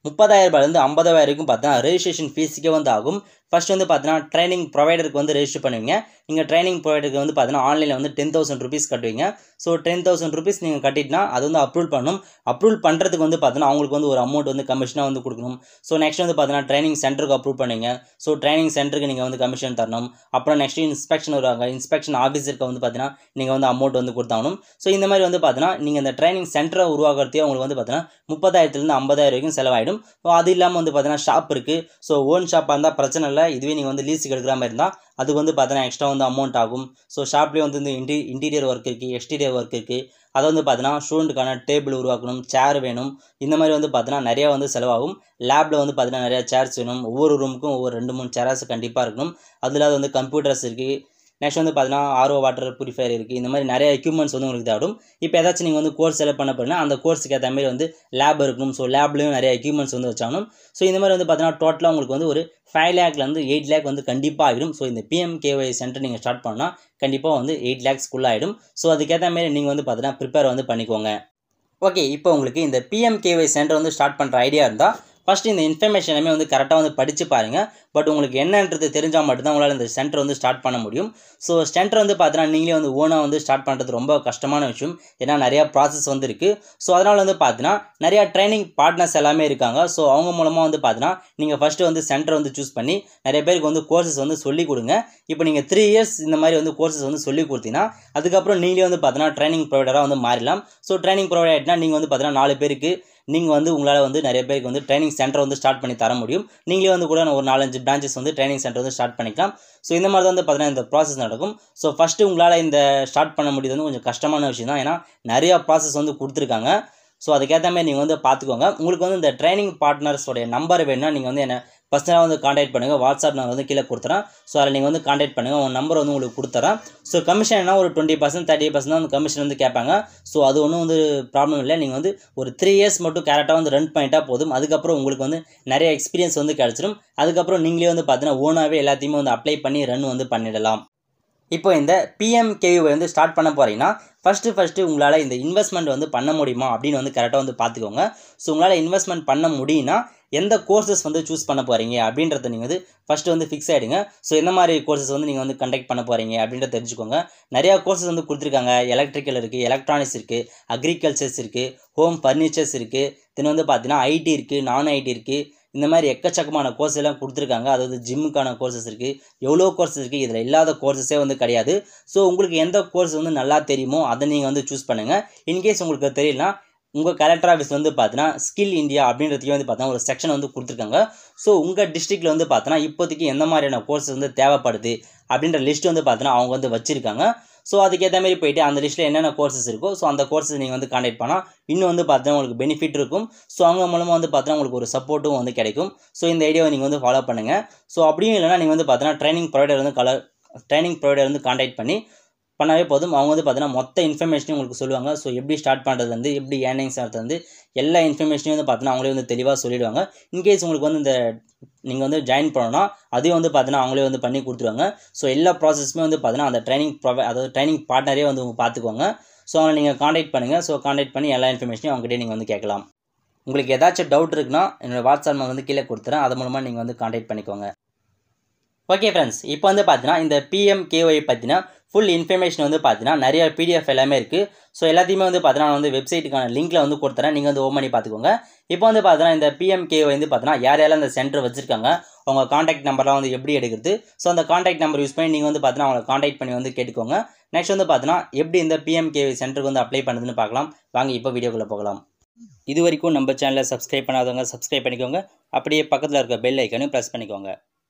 முப்பதாயிரம் ரூபாயிலேருந்து ஐம்பதாயிரம் வரைக்கும் பார்த்தீங்கன்னா ரெஜிஸ்ட்ரேஷன் ஃபீஸுக்கே வந்து ஆகும் ஃபர்ஸ்ட் வந்து பார்த்தீங்கன்னா ட்ரைனிங் ப்ரொவைடருக்கு வந்து ரெஜிஸ்டர் பண்ணுவீங்க நீங்கள் ட்ரைனிங் ப்ரொவைடருக்கு வந்து பார்த்தீங்கன்னா ஆன்லைனில் வந்து டென் தௌசண்ட் ருபீஸ் கட்டுவீங்க ஸோ டென் தௌசண்ட் ருபீஸ் நீங்கள் கட்டிட்டுனா அது வந்து அப்ரூவல் பண்ணணும் அப்ரூவல் பண்ணுறதுக்கு வந்து பார்த்தீங்கன்னா அவங்களுக்கு வந்து ஒரு அமௌண்ட் வந்து கமிஷனாக வந்து கொடுக்கணும் ஸோ நெக்ஸ்ட் வந்து பார்த்தீங்கன்னா ட்ரைனிங் சென்டருக்கு அப்ரூவ் பண்ணுவீங்க ஸோ ட்ரைனிங் சென்டருக்கு நீங்கள் வந்து கமிஷன் தரணும் அப்புறம் நெக்ஸ்ட் இன்ஸ்பெக்ஷன் வருவாங்க இன்ஸ்பெக்ஷன் ஆஃபீஸருக்கு வந்து பார்த்தீங்கன்னா நீங்கள் வந்து அமௌண்ட் வந்து கொடுத்தாகணும் ஸோ இந்த மாதிரி வந்து பார்த்தீங்கன்னா நீங்கள் இந்த ட்ரைனிங் சென்டரை உருவாக்குறதே உங்களுக்கு வந்து பார்த்தீங்கன்னா முப்பதாயிரத்துலேருந்து ஐம்பதாயிரம் வரைக்கும் செலவாயிடும் ஸோ அது இல்லாமல் வந்து பார்த்தீங்கன்னா ஷாப் இருக்குது ஸோ ஓன் ஷாப்பாக இருந்தால் பிரச்சனை இல்லை இதுவே நீங்கள் வந்து லீஸுக்கு எடுக்கிற மாதிரி இருந்தால் அதுக்கு வந்து பார்த்தீங்கன்னா எக்ஸ்ட்ரா வந்து அமௌண்ட் ஆகும் ஸோ ஷாப்லேயே வந்து இந்த இன்டி இன்டீரியர் ஒர்க் இருக்குது எக்ஸ்டீரியர் ஒர்க் இருக்குது அதை வந்து பார்த்தீங்கன்னா ஸ்டூடெண்ட்டுக்கான டேபிள் உருவாக்கணும் சேர் வேணும் இந்த மாதிரி வந்து பார்த்தீங்கன்னா நிறையா வந்து செலவாகும் லேபில் வந்து பார்த்தீங்கன்னா நிறையா சேர்ஸ் வேணும் ஒவ்வொரு ரூமுக்கும் ஒவ்வொரு ரெண்டு மூணு சேர்ஸ் கண்டிப்பாக இருக்கணும் அது இல்லாத வந்து கம்ப்யூட்டர்ஸ் இருக்குது நெக்ஸ்ட் வந்து பார்த்தீங்கன்னா ஆர்ஓ வாட்டர் ப்யூரிஃபையர் இருக்குது இந்த மாதிரி நிறைய எக்யூப்மெண்ட்ஸ் வந்து உங்களுக்கு தேவைப்படும் இப்போ ஏதாச்சும் நீங்கள் வந்து கோர்ஸ் செலக்ட் பண்ண போறீங்கன்னா அந்த கோர்ஸுக்கு ஏற்ற மாதிரி வந்து லேப் இருக்கணும் ஸோ லேப்லேயும் நிறைய எக்யூப்மெண்ட்ஸ் வந்து வச்சாகணும் ஸோ இந்த மாதிரி வந்து பார்த்தீங்கன்னா டோட்டலாக உங்களுக்கு வந்து ஒரு ஃபைவ் லேக்லேருந்து எயிட் லேக் வந்து கண்டிப்பாக ஆகிடும் ஸோ இந்த பிஎம்கேஒய் சென்டர் நீங்கள் ஸ்டார்ட் பண்ணால் கண்டிப்பாக வந்து எயிட் லேக்ஸ்க்குள்ளே ஆகிடும் ஸோ அதுக்கேற்ற மாதிரி நீங்கள் வந்து பார்த்தீங்கன்னா ப்ரிப்பேர் வந்து பண்ணிக்கோங்க ஓகே இப்போ உங்களுக்கு இந்த பிஎம்கேஒய் சென்டர் வந்து ஸ்டார்ட் பண்ணுற ஐடியா இருந்தால் ஃபஸ்ட்டு இந்த இன்ஃபர்மேஷன் எல்லாமே வந்து கரெக்டாக வந்து படித்து பாருங்கள் பட் உங்களுக்கு என்னன்றது தெரிஞ்சால் மட்டும்தான் உங்களால் இந்த சென்டர் வந்து ஸ்டார்ட் பண்ண முடியும் ஸோ சென்டர் வந்து பார்த்தீங்கன்னா நீங்களே வந்து ஓனாக வந்து ஸ்டார்ட் பண்ணுறது ரொம்ப கஷ்டமான விஷயம் ஏன்னா நிறையா ப்ராசஸ் வந்து இருக்குது ஸோ அதனால் வந்து பார்த்தீங்கன்னா நிறையா ட்ரைனிங் பார்ட்னர்ஸ் எல்லாமே இருக்காங்க ஸோ அவங்க மூலமாக வந்து பார்த்தீங்கன்னா நீங்கள் ஃபஸ்ட்டு வந்து சென்டர் வந்து சூஸ் பண்ணி நிறைய பேருக்கு வந்து கோர்சஸ் வந்து சொல்லி கொடுங்க இப்போ நீங்கள் த்ரீ இயர்ஸ் இந்த மாதிரி வந்து கோர்சஸ் வந்து சொல்லி கொடுத்தீங்கன்னா அதுக்கப்புறம் நீங்களே வந்து பார்த்தீங்கன்னா ட்ரைனிங் ப்ரொவைடராக வந்து மாறிடலாம் ஸோ ட்ரைனிங் ப்ரொவைடர் ஆகிட்டுனா நீங்கள் வந்து பார்த்தீங்கன்னா நாலு பேருக்கு நீங்கள் வந்து உங்களால் வந்து நிறைய பேருக்கு வந்து ட்ரைனிங் சென்டர் வந்து ஸ்டார்ட் பண்ணி தர முடியும் நீங்களே வந்து கூட ஒரு நாலஞ்சு பிரான்ச்சஸ் வந்து ட்ரைனிங் சென்டர் வந்து ஸ்டார்ட் பண்ணிக்கலாம் ஸோ இந்த மாதிரி தான் வந்து பார்த்தீங்கன்னா இந்த ப்ராசஸ் நடக்கும் ஸோ ஃபஸ்ட்டு உங்களால் இந்த ஸ்டார்ட் பண்ண முடியுது வந்து கொஞ்சம் கஷ்டமான விஷயம் தான் ஏன்னா நிறையா ப்ராசஸ் வந்து கொடுத்துருக்காங்க ஸோ அதுக்கேற்ற மாதிரி நீங்கள் வந்து பார்த்துக்கோங்க உங்களுக்கு வந்து இந்த ட்ரைனிங் பார்ட்னர்ஸோடைய நம்பர் வேணும்னா நீங்கள் வந்து என்ன பர்சனலாக வந்து காண்டாக்ட் பண்ணுங்கள் வாட்ஸ்அப் நான் வந்து கீழே கொடுத்துறேன் ஸோ அதில் நீங்கள் வந்து காண்டாக்ட் பண்ணுங்கள் உங்கள் நம்பர் வந்து உங்களுக்கு கொடுத்துறேன் ஸோ கமிஷன் என்ன ஒரு டுவெண்ட்டி பர்சன்ட் தேர்ட்டி பர்சன்ட் தான் கமிஷன் வந்து கேட்பாங்க ஸோ அது ஒன்றும் வந்து ப்ராப்ளம் இல்லை நீங்கள் வந்து ஒரு த்ரீ இயர்ஸ் மட்டும் கரெக்டாக வந்து ரன் பண்ணிட்டா போதும் அதுக்கப்புறம் உங்களுக்கு வந்து நிறைய எக்ஸ்பீரியன்ஸ் வந்து கிடச்சிரும் அதுக்கப்புறம் நீங்களே வந்து பார்த்தீங்கன்னா ஓனாகவே எல்லாத்தையுமே வந்து அப்ளை பண்ணி ரன் வந்து பண்ணிடலாம் இப்போ இந்த பிஎம்கேவி வந்து ஸ்டார்ட் பண்ண போகிறீங்கன்னா ஃபஸ்ட்டு ஃபஸ்ட்டு உங்களால் இந்த இன்வெஸ்ட்மெண்ட் வந்து பண்ண முடியுமா அப்படின்னு வந்து கரெக்டாக வந்து பார்த்துக்கோங்க ஸோ உங்களால் இன்வெஸ்ட்மெண்ட் பண்ண முடியும்னா எந்த கோர்சஸ் வந்து சூஸ் பண்ண போகிறீங்க அப்படின்றத நீங்கள் வந்து ஃபஸ்ட்டு வந்து ஃபிக்ஸ் ஆகிடுங்க ஸோ எந்த மாதிரி கோர்சஸ் வந்து நீங்கள் வந்து கண்டக்ட் பண்ண போகிறீங்க அப்படின்றத தெரிஞ்சுக்கோங்க நிறையா கோர்சஸ் வந்து கொடுத்துருக்காங்க எலக்ட்ரிக்கல் இருக்குது எலக்ட்ரானிக்ஸ் இருக்குது அக்ரிகல்ச்சர்ஸ் இருக்குது ஹோம் ஃபர்னிச்சர்ஸ் இருக்குது தென் வந்து பார்த்தீங்கன்னா ஐடி இருக்குது நான் ஐடி இருக்குது இந்த மாதிரி எக்கச்சக்கமான கோர்ஸ் எல்லாம் கொடுத்துருக்காங்க அதாவது ஜிம்முக்கான கோர்சஸ் இருக்குது எவ்வளோ கோர்சஸ் இருக்குது இதில் இல்லாத கோர்சஸே வந்து கிடையாது ஸோ உங்களுக்கு எந்த கோர்ஸ் வந்து நல்லா தெரியுமோ அதை நீங்கள் வந்து சூஸ் பண்ணுங்கள் இன்கேஸ் உங்களுக்கு தெரியலனா உங்கள் கலெக்டர் ஆஃபீஸ் வந்து பார்த்தீங்கன்னா ஸ்கில் இந்தியா அப்படின்றதுக்கே வந்து பார்த்தீங்கன்னா ஒரு செக்ஷன் வந்து கொடுத்துருக்காங்க ஸோ உங்கள் டிஸ்ட்ரிக்டில் வந்து பார்த்தீங்கன்னா இப்போதைக்கு எந்த மாதிரியான கோர்ஸ் வந்து தேவைப்படுது அப்படின்ற லிஸ்ட் வந்து பார்த்தீங்கன்னா அவங்க வந்து வச்சுருக்காங்க ஸோ அதுக்கேற்ற மாதிரி போயிட்டு அந்த லிஸ்ட்டில் என்னென்ன கோர்சஸ் இருக்கோ ஸோ அந்த கோர்ஸஸ் நீங்கள் வந்து காண்டாக்ட் பண்ணால் இன்னும் வந்து பார்த்தீங்கன்னா உங்களுக்கு பெனிஃபிட் இருக்கும் ஸோ அவங்க மூலமாக வந்து பார்த்தீங்கன்னா உங்களுக்கு ஒரு சப்போர்ட்டும் வந்து கிடைக்கும் ஸோ இந்த ஐடியாவை நீங்கள் வந்து ஃபாலோ பண்ணுங்கள் ஸோ அப்படியும் இல்லைனா நீங்கள் வந்து பார்த்தீங்கன்னா ட்ரைனிங் ப்ரொவைடர் வந்து கலர் ட்ரைனிங் ப்ரொவைடர் வந்து காண்டாக்ட் பண்ணி பண்ணாவே போதும் அவங்க வந்து பார்த்தீங்கன்னா மொத்த இன்ஃபர்மேஷனையும் உங்களுக்கு சொல்லுவாங்க ஸோ எப்படி ஸ்டார்ட் பண்ணுறது வந்து எப்படி ஏர்னிங்ஸ் ஆகிறது வந்து எல்லா இன்ஃபர்மேஷனையும் வந்து பார்த்தீங்கன்னா அவங்களே வந்து தெளிவாக சொல்லிடுவாங்க இன்கேஸ் உங்களுக்கு வந்து இந்த நீங்கள் வந்து ஜாயின் பண்ணணும்னா அதையும் வந்து பார்த்தீங்கன்னா அவங்களே வந்து பண்ணி கொடுத்துருவாங்க ஸோ எல்லா ப்ராசஸுமே வந்து பார்த்தீங்கன்னா அந்த ட்ரைனிங் ப்ரொவை அதாவது ட்ரைனிங் பார்ட்னரே வந்து உங்க பார்த்துக்கோங்க ஸோ அவங்களை நீங்கள் காண்டாக்ட் பண்ணுங்கள் ஸோ காண்டாக்ட் பண்ணி எல்லா இன்ஃபர்மேஷனையும் அவங்ககிட்ட நீங்கள் வந்து கேட்கலாம் உங்களுக்கு ஏதாச்சும் டவுட் இருக்குன்னா என்னோட வாட்ஸ்அப் நம்பர் வந்து கீழே கொடுத்துறேன் அது மூலமாக நீங்கள் வந்து காண்டாக்ட் பண்ணிக்கோங்க ஓகே ஃப்ரெண்ட்ஸ் இப்போ வந்து பார்த்தீங்கன்னா இந்த பிஎம்கேஒய் பற்றினா ஃபுல் இன்ஃபர்மேஷன் வந்து பார்த்தீங்கன்னா நிறைய பிடிஎஃப் எல்லாமே இருக்குது ஸோ எல்லாத்தையுமே வந்து பார்த்தீங்கன்னா நான் வந்து வெப்சைட்டுக்கான லிங்க்கில் வந்து கொடுத்துறேன் நீங்கள் வந்து ஓப்பன் பண்ணி பார்த்துக்கோங்க இப்போ வந்து பார்த்தீங்கன்னா இந்த பிஎம்கேஒய் வந்து பார்த்தீங்கன்னா யார் யாரெல்லாம் இந்த சென்டர் வச்சிருக்காங்க அவங்க காண்டாக்ட் நம்பர்லாம் வந்து எப்படி எடுக்கிறது ஸோ அந்த காண்டாக்ட் நம்பர் யூஸ் பண்ணி நீங்கள் வந்து பார்த்தீங்கன்னா அவங்களை காண்டாக்ட் பண்ணி வந்து கேட்டுக்கோங்க நெக்ஸ்ட் வந்து பார்த்தீங்கன்னா எப்படி இந்த பிஎம்கேஒய் சென்டருக்கு வந்து அப்ளை பண்ணுறதுன்னு பார்க்கலாம் வாங்க இப்போ வீடியோக்குள்ளே போகலாம் இது வரைக்கும் நம்ம சேனலை சப்ஸ்கிரைப் பண்ணாதவங்க சப்ஸ்கிரைப் பண்ணிக்கோங்க அப்படியே பக்கத்தில் இருக்க பெல் ஐக்கனையும் ப்ரெஸ் பண்ணிக்கோங்க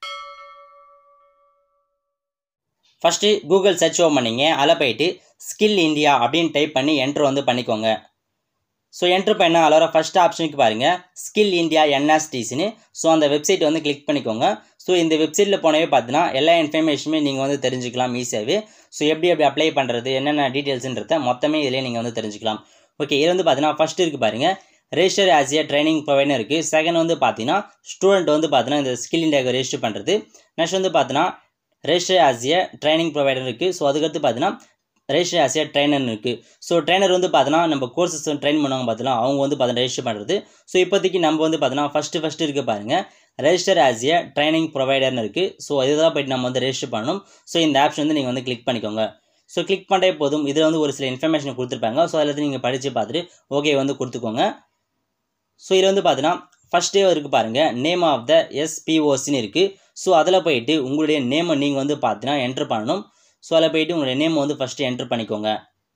ஃபஸ்ட்டு கூகுள் சர்ச் ஓப்பன் பண்ணிங்க அதில் போயிட்டு ஸ்கில் இந்தியா அப்படின்னு டைப் பண்ணி என்ட்ரு வந்து பண்ணிக்கோங்க ஸோ என்ட்ரு பண்ண அதில் ஃபஸ்ட் ஆப்ஷனுக்கு பாருங்கள் ஸ்கில் இந்தியா என்எஸ்டிஸ்னு ஸோ அந்த வெப்சைட் வந்து கிளிக் பண்ணிக்கோங்க ஸோ இந்த வெப்சைட்டில் போனவே பார்த்தீங்கன்னா எல்லா இன்ஃபர்மேஷனுமே நீங்கள் வந்து தெரிஞ்சுக்கலாம் ஈஸியாகவே ஸோ எப்படி எப்படி அப்ளை பண்ணுறது என்னென்ன டீட்டெயில்ஸுன்றத மொத்தமே இதிலே நீங்கள் வந்து தெரிஞ்சுக்கலாம் ஓகே இது வந்து பார்த்தீங்கன்னா ஃபஸ்ட் இருக்குது பாருங்கள் register as a training provider இருக்குது செகண்ட் வந்து பார்த்தீங்கன்னா ஸ்டூடெண்ட் வந்து பார்த்தீங்கன்னா இந்த ஸ்கில் இந்தியாவுக்கு ரெஜிஸ்டர் பண்ணுறது நெக்ஸ்ட் வந்து பார்த்தீங்கன்னா register as a training provider இருக்குது ஸோ அதுக்கடுத்து பார்த்தீங்கன்னா ரெஜிஸ்டர் ஆஸ் ஏ ட்ரைனர் இருக்குது ஸோ ட்ரைனர் வந்து பார்த்தோன்னா நம்ம கோர்சஸ் ட்ரெயின் பண்ணுவாங்க பார்த்தலாம் அவங்க வந்து பார்த்தா ரெஜிஸ்டர் பண்ணுறது ஸோ இப்போதைக்கு நம்ம வந்து பார்த்தோன்னா ஃபஸ்ட்டு ஃபஸ்ட்டு இருக்க பாருங்கள் ரெஜிஸ்டர் ஆஸ் ஏ ட்ரைனிங் ப்ரொவைடர்னு இருக்குது ஸோ இதுதான் போயிட்டு நம்ம வந்து ரெஜிஸ்டர் பண்ணணும் ஸோ இந்த ஆப்ஷன் வந்து நீங்கள் வந்து கிளிக் பண்ணிக்கோங்க ஸோ கிளிக் பண்ணே போதும் இதில் வந்து ஒரு சில இன்ஃபர்மேஷன் கொடுத்துருப்பாங்க ஸோ அதில் நீங்கள் படித்து பார்த்துட்டு ஓகே வந்து கொடுத்துக்கோங்க ஸோ இதில் வந்து பார்த்தீங்கன்னா ஃபஸ்ட்டே இருக்குது பாருங்கள் நேம் ஆஃப் த எஸ்பிஓசின்னு இருக்குது ஸோ அதில் போயிட்டு உங்களுடைய நேமை நீங்கள் வந்து பார்த்தீங்கன்னா என்ட்ரு பண்ணணும் ஸோ அதில் போயிட்டு உங்களுடைய நேமை வந்து ஃபஸ்ட்டு என்ட்ரு பண்ணிக்கோங்க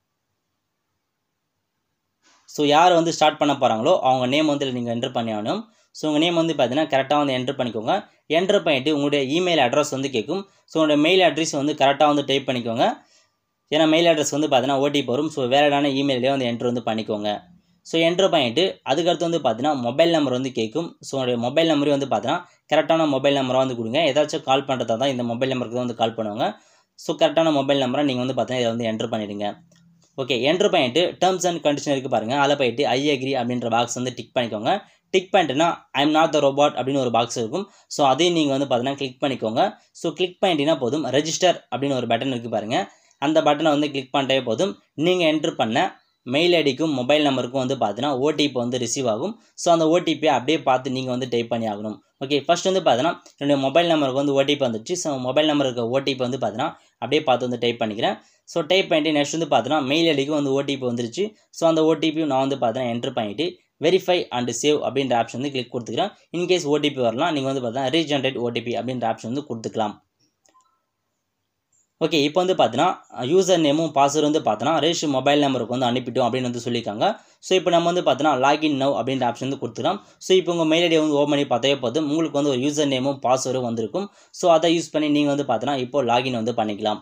ஸோ யார் வந்து ஸ்டார்ட் பண்ண போகிறாங்களோ அவங்க நேம் வந்து நீங்கள் என்ட்ரு பண்ணி ஆகணும் ஸோ உங்கள் நேம் வந்து பார்த்தீங்கன்னா கரெக்டாக வந்து என்ட்ரு பண்ணிக்கோங்க என்ட்ரு பண்ணிவிட்டு உங்களுடைய இமெயில் அட்ரஸ் வந்து கேட்கும் ஸோ உங்களுடைய மெயில் அட்ரஸ் வந்து கரெக்டாக வந்து டைப் பண்ணிக்கோங்க ஏன்னா மெயில் அட்ரஸ் வந்து பார்த்தீங்கன்னா ஓடிபி வரும் ஸோ வேலைடான இமெயிலே வந்து என்ட்ரு வந்து பண்ணிக்கோங்க ஸோ என்ட்ரு பண்ணிவிட்டு அதுக்கடுத்து வந்து பார்த்தீங்கன்னா மொபைல் நம்பர் வந்து கேட்கும் ஸோ உங்களுடைய மொபைல் நம்பரையும் வந்து பார்த்தீங்கன்னா கரெக்டான மொபைல் நம்பராக வந்து கொடுங்க ஏதாச்சும் கால் பண்ணுறதா தான் இந்த மொபைல் நம்பருக்கு தான் வந்து கால் பண்ணுவாங்க ஸோ கரெக்டான மொபைல் நம்பரை நீங்கள் வந்து பார்த்தீங்கன்னா இதை வந்து என்ட்ரு பண்ணிடுங்க ஓகே என்ட்ரு பண்ணிட்டு டேர்ம்ஸ் அண்ட் கண்டிஷன் இருக்குது பாருங்கள் அதில் போயிட்டு ஐ அக்ரி அப்படின்ற பாக்ஸ் வந்து டிக் பண்ணிக்கோங்க டிக் பண்ணிட்டுனா I am not the robot அப்படின்னு ஒரு பாக்ஸ் இருக்கும் ஸோ அதையும் நீங்கள் வந்து பார்த்தீங்கன்னா கிளிக் பண்ணிக்கோங்க ஸோ கிளிக் பண்ணிட்டீங்கன்னா போதும் ரெஜிஸ்டர் அப்படின்னு ஒரு பட்டன் இருக்குது பாருங்கள் அந்த பட்டனை வந்து கிளிக் பண்ணிட்டே போதும் நீங்கள் என்ட்ரு பண்ண மெயில் ஐடிக்கும் மொபைல் நம்பருக்கும் வந்து பார்த்தீங்கன்னா ஓடிபி வந்து ரிசீவ் ஆகும் ஸோ அந்த ஓடிபியை அப்படியே பார்த்து நீங்கள் வந்து டைப் பண்ணி ஆகணும் ஓகே ஃபஸ்ட் வந்து பார்த்தீங்கன்னா என்னுடைய மொபைல் நம்பருக்கு வந்து ஓடிபி வந்துச்சு ஸோ மொபைல் நம்பருக்கு ஓடிபி வந்து பார்த்தீங்கன்னா அப்படியே பார்த்து வந்து டைப் பண்ணிக்கிறேன் ஸோ டைப் பண்ணிட்டு நெக்ஸ்ட் வந்து பார்த்தீங்கன்னா மெயில் ஐடிக்கும் வந்து ஓடிபி வந்துருச்சு ஸோ அந்த ஓடிபியும் நான் வந்து பார்த்தீங்கன்னா என்ட்ரு பண்ணிவிட்டு வெரிஃபை அண்ட் சேவ் அப்படின்ற ஆப்ஷன் வந்து கிளிக் கொடுத்துக்கிறேன் இன்கேஸ் ஓடிபி வரலாம் நீங்கள் வந்து பார்த்தீங்கன்னா ரீஜென்ரேட் ஓடிபி அப்படின்ற ஆப்ஷன் வந்து கொடுத்துக்கலாம் ஓகே இப்போ வந்து பார்த்தீங்கன்னா யூசர் நேமும் பாஸ்வேர்டு வந்து பார்த்தோன்னா ரெஜிஸ்டர் மொபைல் நம்பருக்கு வந்து அனுப்பிட்டோம் அப்படின்னு வந்து சொல்லியிருக்காங்க ஸோ இப்போ நம்ம வந்து பார்த்தோன்னா லாகின் நவ் அப்படின்ற ஆப்ஷன் வந்து கொடுத்துக்கலாம் ஸோ இப்போ உங்கள் மெயில் ஐடியை வந்து ஓப்பன் பண்ணி பார்த்தே போதும் உங்களுக்கு வந்து ஒரு யூசர் நேமும் பாஸ்வேர்டும் வந்திருக்கும் ஸோ அதை யூஸ் பண்ணி நீங்கள் வந்து பார்த்தோன்னா இப்போ லாகின் வந்து பண்ணிக்கலாம்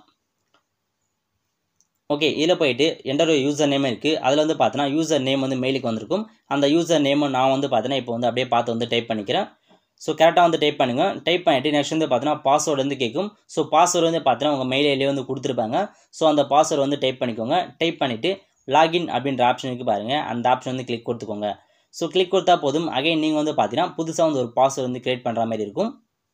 ஓகே இதில் போயிட்டு என்டர் யூசர் நேம் இருக்குது அதில் வந்து பார்த்தோன்னா யூசர் நேம் வந்து மெயிலுக்கு வந்திருக்கும் அந்த யூசர் நேமை நான் வந்து பார்த்தோன்னா இப்போ வந்து அப்படியே பார்த்து வந்து டைப் பண்ணிக்கிறேன் ஸோ கரெக்டாக வந்து டைப் பண்ணுங்கள் டைப் பண்ணிட்டு நெக்ஸ்ட் வந்து பார்த்தீங்கன்னா பாஸ்வேர்டு வந்து கேட்கும் ஸோ பாஸ்வேர்டு வந்து பார்த்தீங்கன்னா உங்கள் மெயில் ஐடியே வந்து கொடுத்துருப்பாங்க ஸோ அந்த பாஸ்வேர்டு வந்து டைப் பண்ணிக்கோங்க டைப் பண்ணிவிட்டு லாகின் அப்படின்ற ஆப்ஷன் இருக்குது பாருங்கள் அந்த ஆப்ஷன் வந்து கிளிக் கொடுத்துக்கோங்க ஸோ கிளிக் கொடுத்தா போதும் அகைன் நீங்கள் வந்து பார்த்தீங்கன்னா புதுசாக வந்து ஒரு பாஸ்வேர்டு வந்து க்ரியேட் பண்ணுற மாதிரி இருக்கும்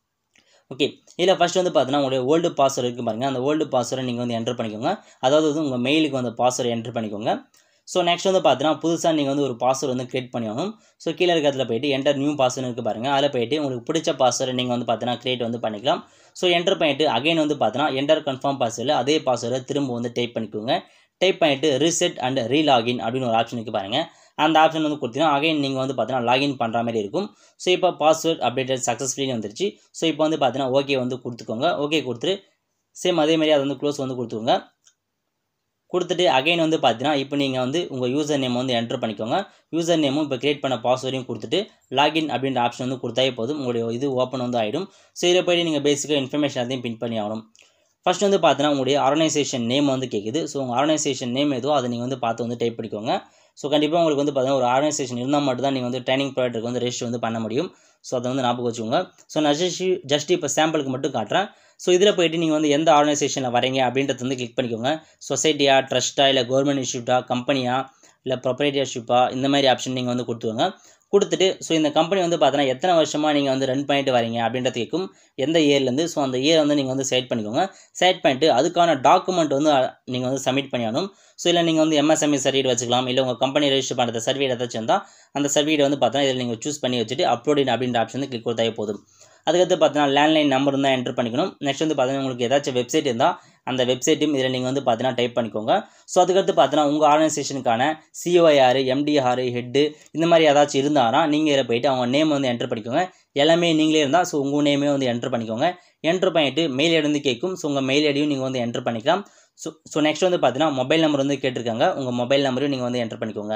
ஓகே இதில் ஃபஸ்ட் வந்து பார்த்தீங்கன்னா உங்களுடைய ஓல்டு பாஸ்வேர்டு இருக்குது பாருங்கள் அந்த ஓல்டு பாஸ்வேர்டை நீங்கள் வந்து என்ட்ரு பண்ணிக்கோங்க அதாவது வந்து உங்கள் மெயிலுக்கு வந்து பாஸ்வேர்டு என்ட்ரு பண்ணிக்கோங்க ஸோ நெக்ஸ்ட் வந்து பார்த்தீங்கன்னா புதுசாக நீங்கள் வந்து ஒரு பாஸ்வேர்டு வந்து க்ரியேட் பண்ணி ஆகணும் ஸோ கீழே இருக்கிறதுல போயிட்டு என்டர் நியூ பாஸ்வேர்டு இருக்குது பாருங்கள் அதில் போயிட்டு உங்களுக்கு பிடிச்ச பாஸ்வேர்டு நீங்கள் வந்து பார்த்தீங்கன்னா க்ரியேட் வந்து பண்ணிக்கலாம் ஸோ என்டர் பண்ணிட்டு அகைன் வந்து பார்த்தீங்கன்னா என்டர் கன்ஃபார்ம் பாஸ்வேர்டில் அதே பாஸ்வேர்டை திரும்ப வந்து டைப் பண்ணிக்கோங்க டைப் பண்ணிட்டு ரீசெட் அண்ட் ரீலாகின் அப்படின்னு ஒரு ஆப்ஷன் இருக்குது பாருங்கள் அந்த ஆப்ஷன் வந்து கொடுத்தீங்கன்னா அகைன் நீங்கள் வந்து பார்த்தீங்கன்னா லாகின் பண்ணுற மாதிரி இருக்கும் ஸோ இப்போ பாஸ்வேர்ட் அப்டேட்டட் சக்ஸஸ்ஃபுல்லி வந்துருச்சு ஸோ இப்போ வந்து பார்த்தீங்கன்னா ஓகே வந்து கொடுத்துக்கோங்க ஓகே கொடுத்துட்டு சேம் அதேமாதிரி அதை வந்து க்ளோஸ் வந்து கொடுத்துக்கோங்க கொடுத்துட்டு அகைன் வந்து பார்த்தீங்கன்னா இப்போ நீங்கள் வந்து உங்கள் யூசர் நேம் வந்து என்ட்ரு பண்ணிக்கோங்க யூசர் நேமும் இப்போ கிரியேட் பண்ண பாஸ்வேர்டையும் கொடுத்துட்டு லாகின் அப்படின்ற ஆப்ஷன் வந்து கொடுத்தாவே போதும் உங்களுடைய இது ஓப்பன் வந்து ஆகிடும் ஸோ இதில் போய்ட்டு நீங்கள் பேசிக்காக இன்ஃபர்மேஷன் அதையும் பின் பண்ணி ஆகணும் ஃபஸ்ட் வந்து பார்த்தீங்கன்னா உங்களுடைய ஆர்கனைசேஷன் நேம் வந்து கேட்குது ஸோ உங்கள் ஆர்கனைசேஷன் நேம் ஏதோ அதை நீங்கள் வந்து பார்த்து வந்து டைப் பண்ணிக்கோங்க ஸோ கண்டிப்பாக உங்களுக்கு வந்து பார்த்தீங்கன்னா ஒரு ஆர்கனைசேஷன் இருந்தால் மட்டும் தான் நீங்கள் வந்து ட்ரைனிங் ப்ராடக்ட்டுக்கு வந்து ரெஜிஸ்டர் வந்து பண்ண முடியும் ஸோ அதை வந்து ஞாபகம் வச்சுக்கோங்க ஸோ நான் ஜஸ்ட் ஜஸ்ட் இப்போ சாம்பிளுக்கு மட்டும் காட்டுறேன் ஸோ இதில் போயிட்டு நீங்கள் வந்து எந்த ஆர்கனைசேஷனில் வரீங்க அப்படின்றத வந்து கிளிக் பண்ணிக்கோங்க சொசைட்டியா ட்ரஸ்ட்டா இல்லை கவர்மெண்ட் இன்ஸ்டியூட்டா கம்பெனியா இல்லை ப்ரொப்ரேட்டர்ஷிப்பா இந்த மாதிரி ஆப்ஷன் நீங்கள் வந்து கொடுத்துக்கோங்க கொடுத்துட்டு ஸோ இந்த கம்பெனி வந்து பார்த்தீங்கன்னா எத்தனை வருஷமாக நீங்கள் வந்து ரன் பண்ணிட்டு வரீங்க அப்படின்றது கேட்கும் எந்த இயர்லேருந்து ஸோ அந்த இயர் வந்து நீங்கள் வந்து செலக்ட் பண்ணிக்கோங்க செலக்ட் பண்ணிட்டு அதுக்கான டாக்குமெண்ட் வந்து நீங்கள் வந்து சப்மிட் பண்ணியாகணும் ஸோ இல்லை நீங்கள் வந்து எம்எஸ்எம்இ சர்டிஃபிகேட் வச்சுக்கலாம் இல்லை உங்கள் கம்பெனி ரெஜிஸ்டர் பண்ணுற சர்டிஃபிகேட் ஏதாச்சும் இருந்தால் அந்த சர்டிஃபிகேட் வந்து பார்த்தீங்கன்னா இதில் நீங்கள் சூஸ் பண்ணி வச்சுட்டு அப்லோடின் அப்படின்ற ஆப்ஷன் வந்து கிளிக் கொடுத்தாவே போதும் அதுக்கடுத்து பார்த்தீங்கன்னா லேண்ட்லைன் நம்பர் தான் என்ட்ரு பண்ணிக்கணும் நெக்ஸ்ட் வந்து பார்த்தீங்கன்னா உங்களுக்கு ஏதாச்சும் வெப்சைட் இருந்தால் அந்த வெப்சைட்டும் இதில் நீங்கள் வந்து பார்த்தீங்கன்னா டைப் பண்ணிக்கோங்க ஸோ அதுக்கடுத்து பார்த்தீங்கன்னா உங்கள் ஆர்கனைசேஷனுக்கான சிஓஐஆர் எம்டிஆர் ஹெட்டு இந்த மாதிரி ஏதாச்சும் இருந்தாரா நீங்கள் இதில் போயிட்டு அவங்க நேம் வந்து என்ட்ரு பண்ணிக்கோங்க எல்லாமே நீங்களே இருந்தால் ஸோ உங்கள் நேமே வந்து என்ட்ரு பண்ணிக்கோங்க என்ட்ரு பண்ணிட்டு மெயில் ஐடி வந்து கேட்கும் ஸோ உங்கள் மெயில் ஐடியும் நீங்கள் வந்து என்ட்ரு பண்ணிக்கலாம் ஸோ ஸோ நெக்ஸ்ட் வந்து பார்த்தீங்கன்னா மொபைல் நம்பர் வந்து கேட்டிருக்காங்க உங்கள் மொபைல் நம்பரையும் நீங்கள் வந்து என்ட்ரு பண்ணிக்கோங்க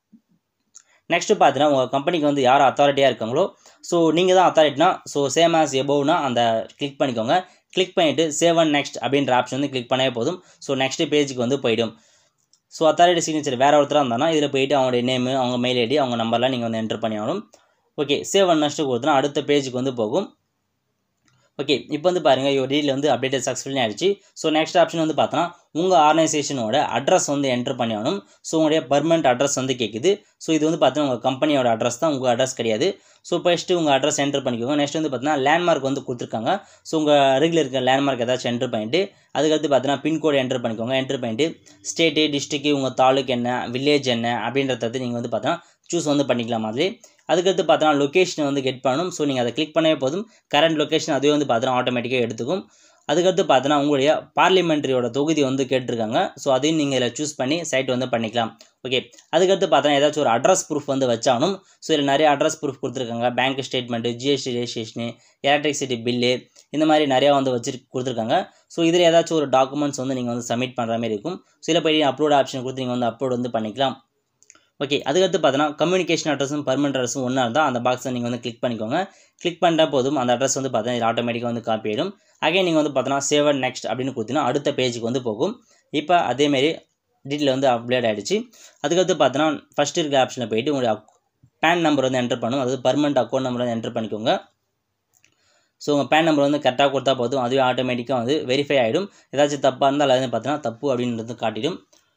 நெக்ஸ்ட்டு பார்த்தீங்கன்னா உங்கள் கம்பெனிக்கு வந்து யார் அத்தாரிட்டியாக இருக்காங்களோ ஸோ நீங்கள் தான் அத்தாரிட்டினா ஸோ சேம் ஆஸ் எபோவ்னா அந்த கிளிக் பண்ணிக்கோங்க கிளிக் பண்ணிவிட்டு சேவ் அண்ட் நெக்ஸ்ட் அப்படின்ற ஆப்ஷன் வந்து கிளிக் பண்ணவே போதும் ஸோ நெக்ஸ்ட் பேஜுக்கு வந்து போயிடும் ஸோ அத்தாரிட்டி சிக்னேச்சர் வேறு ஒருத்தராக இருந்தானா இதில் போயிட்டு அவங்களுடைய நேமு அவங்க மெயில் ஐடி அவங்க நம்பர்லாம் நீங்கள் வந்து என்ட்ரு பண்ணி ஆகணும் ஓகே சேவ் அண்ட் நெக்ஸ்ட்டு கொடுத்தனா அடுத்த பேஜுக்கு வந்து போகும் ஓகே இப்போ வந்து பாருங்கள் ஒரு டீல் வந்து அப்டேட் சக்ஸஸ்ஃபுல்லி ஆயிடுச்சு ஸோ நெக்ஸ்ட் ஆப்ஷன் வந்து பார்த்தோன்னா உங்கள் ஆர்கனைசேஷனோட அட்ரஸ் வந்து என்டர் பண்ணி ஆகணும் ஸோ உங்களுடைய பர்மனெண்ட் அட்ரஸ் வந்து கேட்குது ஸோ இது வந்து பார்த்தீங்கன்னா உங்கள் கம்பெனியோட அட்ரஸ் தான் உங்கள் அட்ரஸ் கிடையாது ஸோ ஃபஸ்ட்டு உங்கள் அட்ரஸ் என்டர் பண்ணிக்கோங்க நெக்ஸ்ட் வந்து பார்த்தீங்கன்னா லேண்ட்மார்க் வந்து கொடுத்துருக்காங்க ஸோ உங்கள் அருகில் இருக்க லேண்ட்மார்க் ஏதாச்சும் என்டர் பண்ணிட்டு அதுக்கடுத்து பார்த்தீங்கன்னா பின்கோடு என்டர் பண்ணிக்கோங்க என்டர் பண்ணிட்டு ஸ்டேட்டு டிஸ்ட்ரிக்ட் உங்கள் தாலுக்கு என்ன வில்லேஜ் என்ன அப்படின்றத நீங்கள் வந்து பார்த்தீங்கன்னா சூஸ் வந்து பண்ணிக்கலாம் மாதிரி அதுக்கடுத்து பார்த்தோன்னா லொக்கேஷன் வந்து கெட் பண்ணணும் ஸோ நீங்கள் அதை கிளிக் பண்ணவே போதும் கரண்ட் லொக்கேஷன் அதுவே வந்து பார்த்தோன்னா ஆட்டோமேட்டிக்காக எடுத்துக்கும் அதுக்கடுத்து பார்த்தோன்னா உங்களுடைய பார்லிமெண்ட்ரியோட தொகுதி வந்து கேட்டிருக்காங்க ஸோ அதையும் நீங்கள் இதில் சூஸ் பண்ணி சைட் வந்து பண்ணிக்கலாம் ஓகே அதுக்கடுத்து பார்த்தோன்னா ஏதாச்சும் ஒரு அட்ரஸ் ப்ரூஃப் வந்து வச்சாகணும் ஸோ இதில் நிறைய அட்ரஸ் ப்ரூஃப் கொடுத்துருக்காங்க bank statement GST registration electricity bill இந்த மாதிரி நிறையா வந்து வச்சு கொடுத்துருக்காங்க ஸோ இதில் ஏதாச்சும் ஒரு டாக்குமெண்ட்ஸ் வந்து நீங்கள் வந்து சப்மிட் பண்ணுற மாதிரி இருக்கும் சில போய் அப்லோட் ஆப்ஷன் கொடுத்து நீங்கள் வந்து அப்லோட் வந்து பண்ணிக்கலாம் ஓகே அதுக்கடுத்து பார்த்தோன்னா கம்யூனிகேஷன் அட்ரஸும் பர்மனெண்ட் அட்ரஸும் ஒன்றா இருந்தால் அந்த பாக்ஸை நீங்கள் வந்து கிளிக் பண்ணிக்கோங்க கிளிக் பண்ணுற போதும் அந்த அட்ரஸ் வந்து பார்த்தீங்கன்னா இது ஆட்டோமேட்டிக்காக வந்து காப்பி ஆகிடும் அகைன் நீங்கள் வந்து பார்த்தோன்னா சேவ் அண்ட் நெக்ஸ்ட் அப்படின்னு கொடுத்தீங்கன்னா அடுத்த பேஜுக்கு வந்து போகும் இப்போ அதேமாரி டீட்டெயில் வந்து அப்டேட் ஆகிடுச்சு அதுக்கடுத்து பார்த்தோன்னா ஃபஸ்ட் இருக்கிற ஆப்ஷனில் போயிட்டு உங்களுடைய பேன் நம்பர் வந்து என்டர் பண்ணணும் அதாவது பர்மனெண்ட் அக்கௌண்ட் நம்பர் வந்து என்டர் பண்ணிக்கோங்க ஸோ உங்கள் பேன் நம்பர் வந்து கரெக்டாக கொடுத்தா போதும் அதுவே ஆட்டோமேட்டிக்காக வந்து வெரிஃபை ஆகிடும் ஏதாச்சும் தப்பாக இருந்தால் அது வந்து பார்த்தீங்கன்னா தப்பு அப்படின்றது காட்டிடும்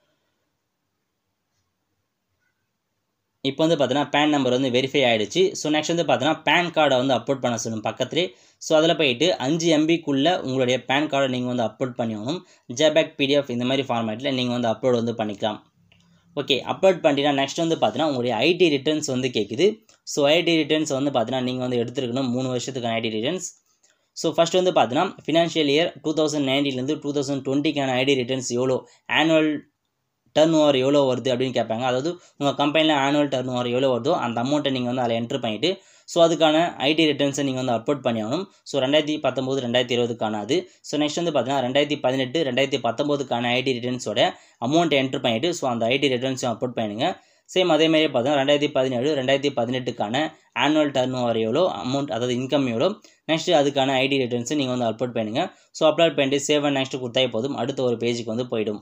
இப்போ வந்து பார்த்தீங்கன்னா பேன் நம்பர் வந்து வெரிஃபை ஆகிடுச்சு ஸோ நெக்ஸ்ட் வந்து பார்த்தீங்கன்னா பேன் கார்டை வந்து அப்லோட் பண்ண சொல்லணும் பக்கத்துலேயே ஸோ அதில் போயிட்டு அஞ்சு எம்பிக்குள்ளே உங்களுடைய பேன் கார்டை நீங்கள் வந்து அப்லோட் பண்ணிக்கணும் ஜேபேக் பிடிஎஃப் இந்த மாதிரி ஃபார்மேட்டில் நீங்கள் வந்து அப்லோட் வந்து பண்ணிக்கலாம் ஓகே அப்லோட் பண்ணிட்டீங்கன்னா நெக்ஸ்ட் வந்து பார்த்தீங்கன்னா உங்களுடைய ஐடி ரிட்டர்ன்ஸ் வந்து கேட்குது ஸோ ஐடி ரிட்டர்ன்ஸ் வந்து பார்த்தீங்கன்னா நீங்கள் வந்து எடுத்துருக்கணும் மூணு வருஷத்துக்கான ஐடி ரிட்டர்ன்ஸ் ஸோ ஃபஸ்ட் வந்து பார்த்தீங்கன்னா ஃபினான்ஷியல் இயர் டூ தௌசண்ட் நைன்டீன்லேருந்து டூ தௌசண்ட் டுவெண்ட்டிக்கான ஐடி ரிட்டர்ன்ஸ் எவ்வளோ ஆனுவல் டர்ன் ஓவர் எவ்வளோ வருது அப்படின்னு கேட்பாங்க அதாவது உங்கள் கம்பெனியில் ஆனுவல் டர்ன் ஓவர் எவ்வளோ வருதோ அந்த அமௌண்ட்டை நீங்கள் வந்து அதில் என்ட்ரு பண்ணிவிட்டு ஸோ அதுக்கான ஐடி ரிட்டர்ன்ஸை நீங்கள் வந்து அப்லோட் பண்ணி ஆகணும் ஸோ ரெண்டாயிரத்தி பத்தொம்போது ரெண்டாயிரத்தி இருபதுக்கான அது ஸோ நெக்ஸ்ட் வந்து பார்த்தீங்கன்னா ரெண்டாயிரத்தி பதினெட்டு ரெண்டாயிரத்தி பத்தொம்போதுக்கான ஐடி ரிட்டர்ன்ஸோட அமௌண்ட் என்ட்ரு பண்ணிவிட்டு ஸோ அந்த ஐடி ரிட்டர்ன்ஸையும் அப்லோட் பண்ணுங்க சேம் அதேமாதிரி பார்த்தீங்கன்னா ரெண்டாயிரத்தி பதினேழு ரெண்டாயிரத்தி பதினெட்டுக்கான ஆனுவல் டர்ன் ஓவர் எவ்வளோ அமௌண்ட் அதாவது இன்கம் எவ்வளோ நெக்ஸ்ட்டு அதுக்கான ஐடி ரிட்டர்ன்ஸை நீங்கள் வந்து அப்லோட் பண்ணுங்கள் ஸோ அப்லோட் பண்ணிட்டு சேவ் அண்ட் நெக்ஸ்ட் கொடுத்தாயே போதும் அடுத்த ஒரு பேஜுக்கு வந்து போயிடும்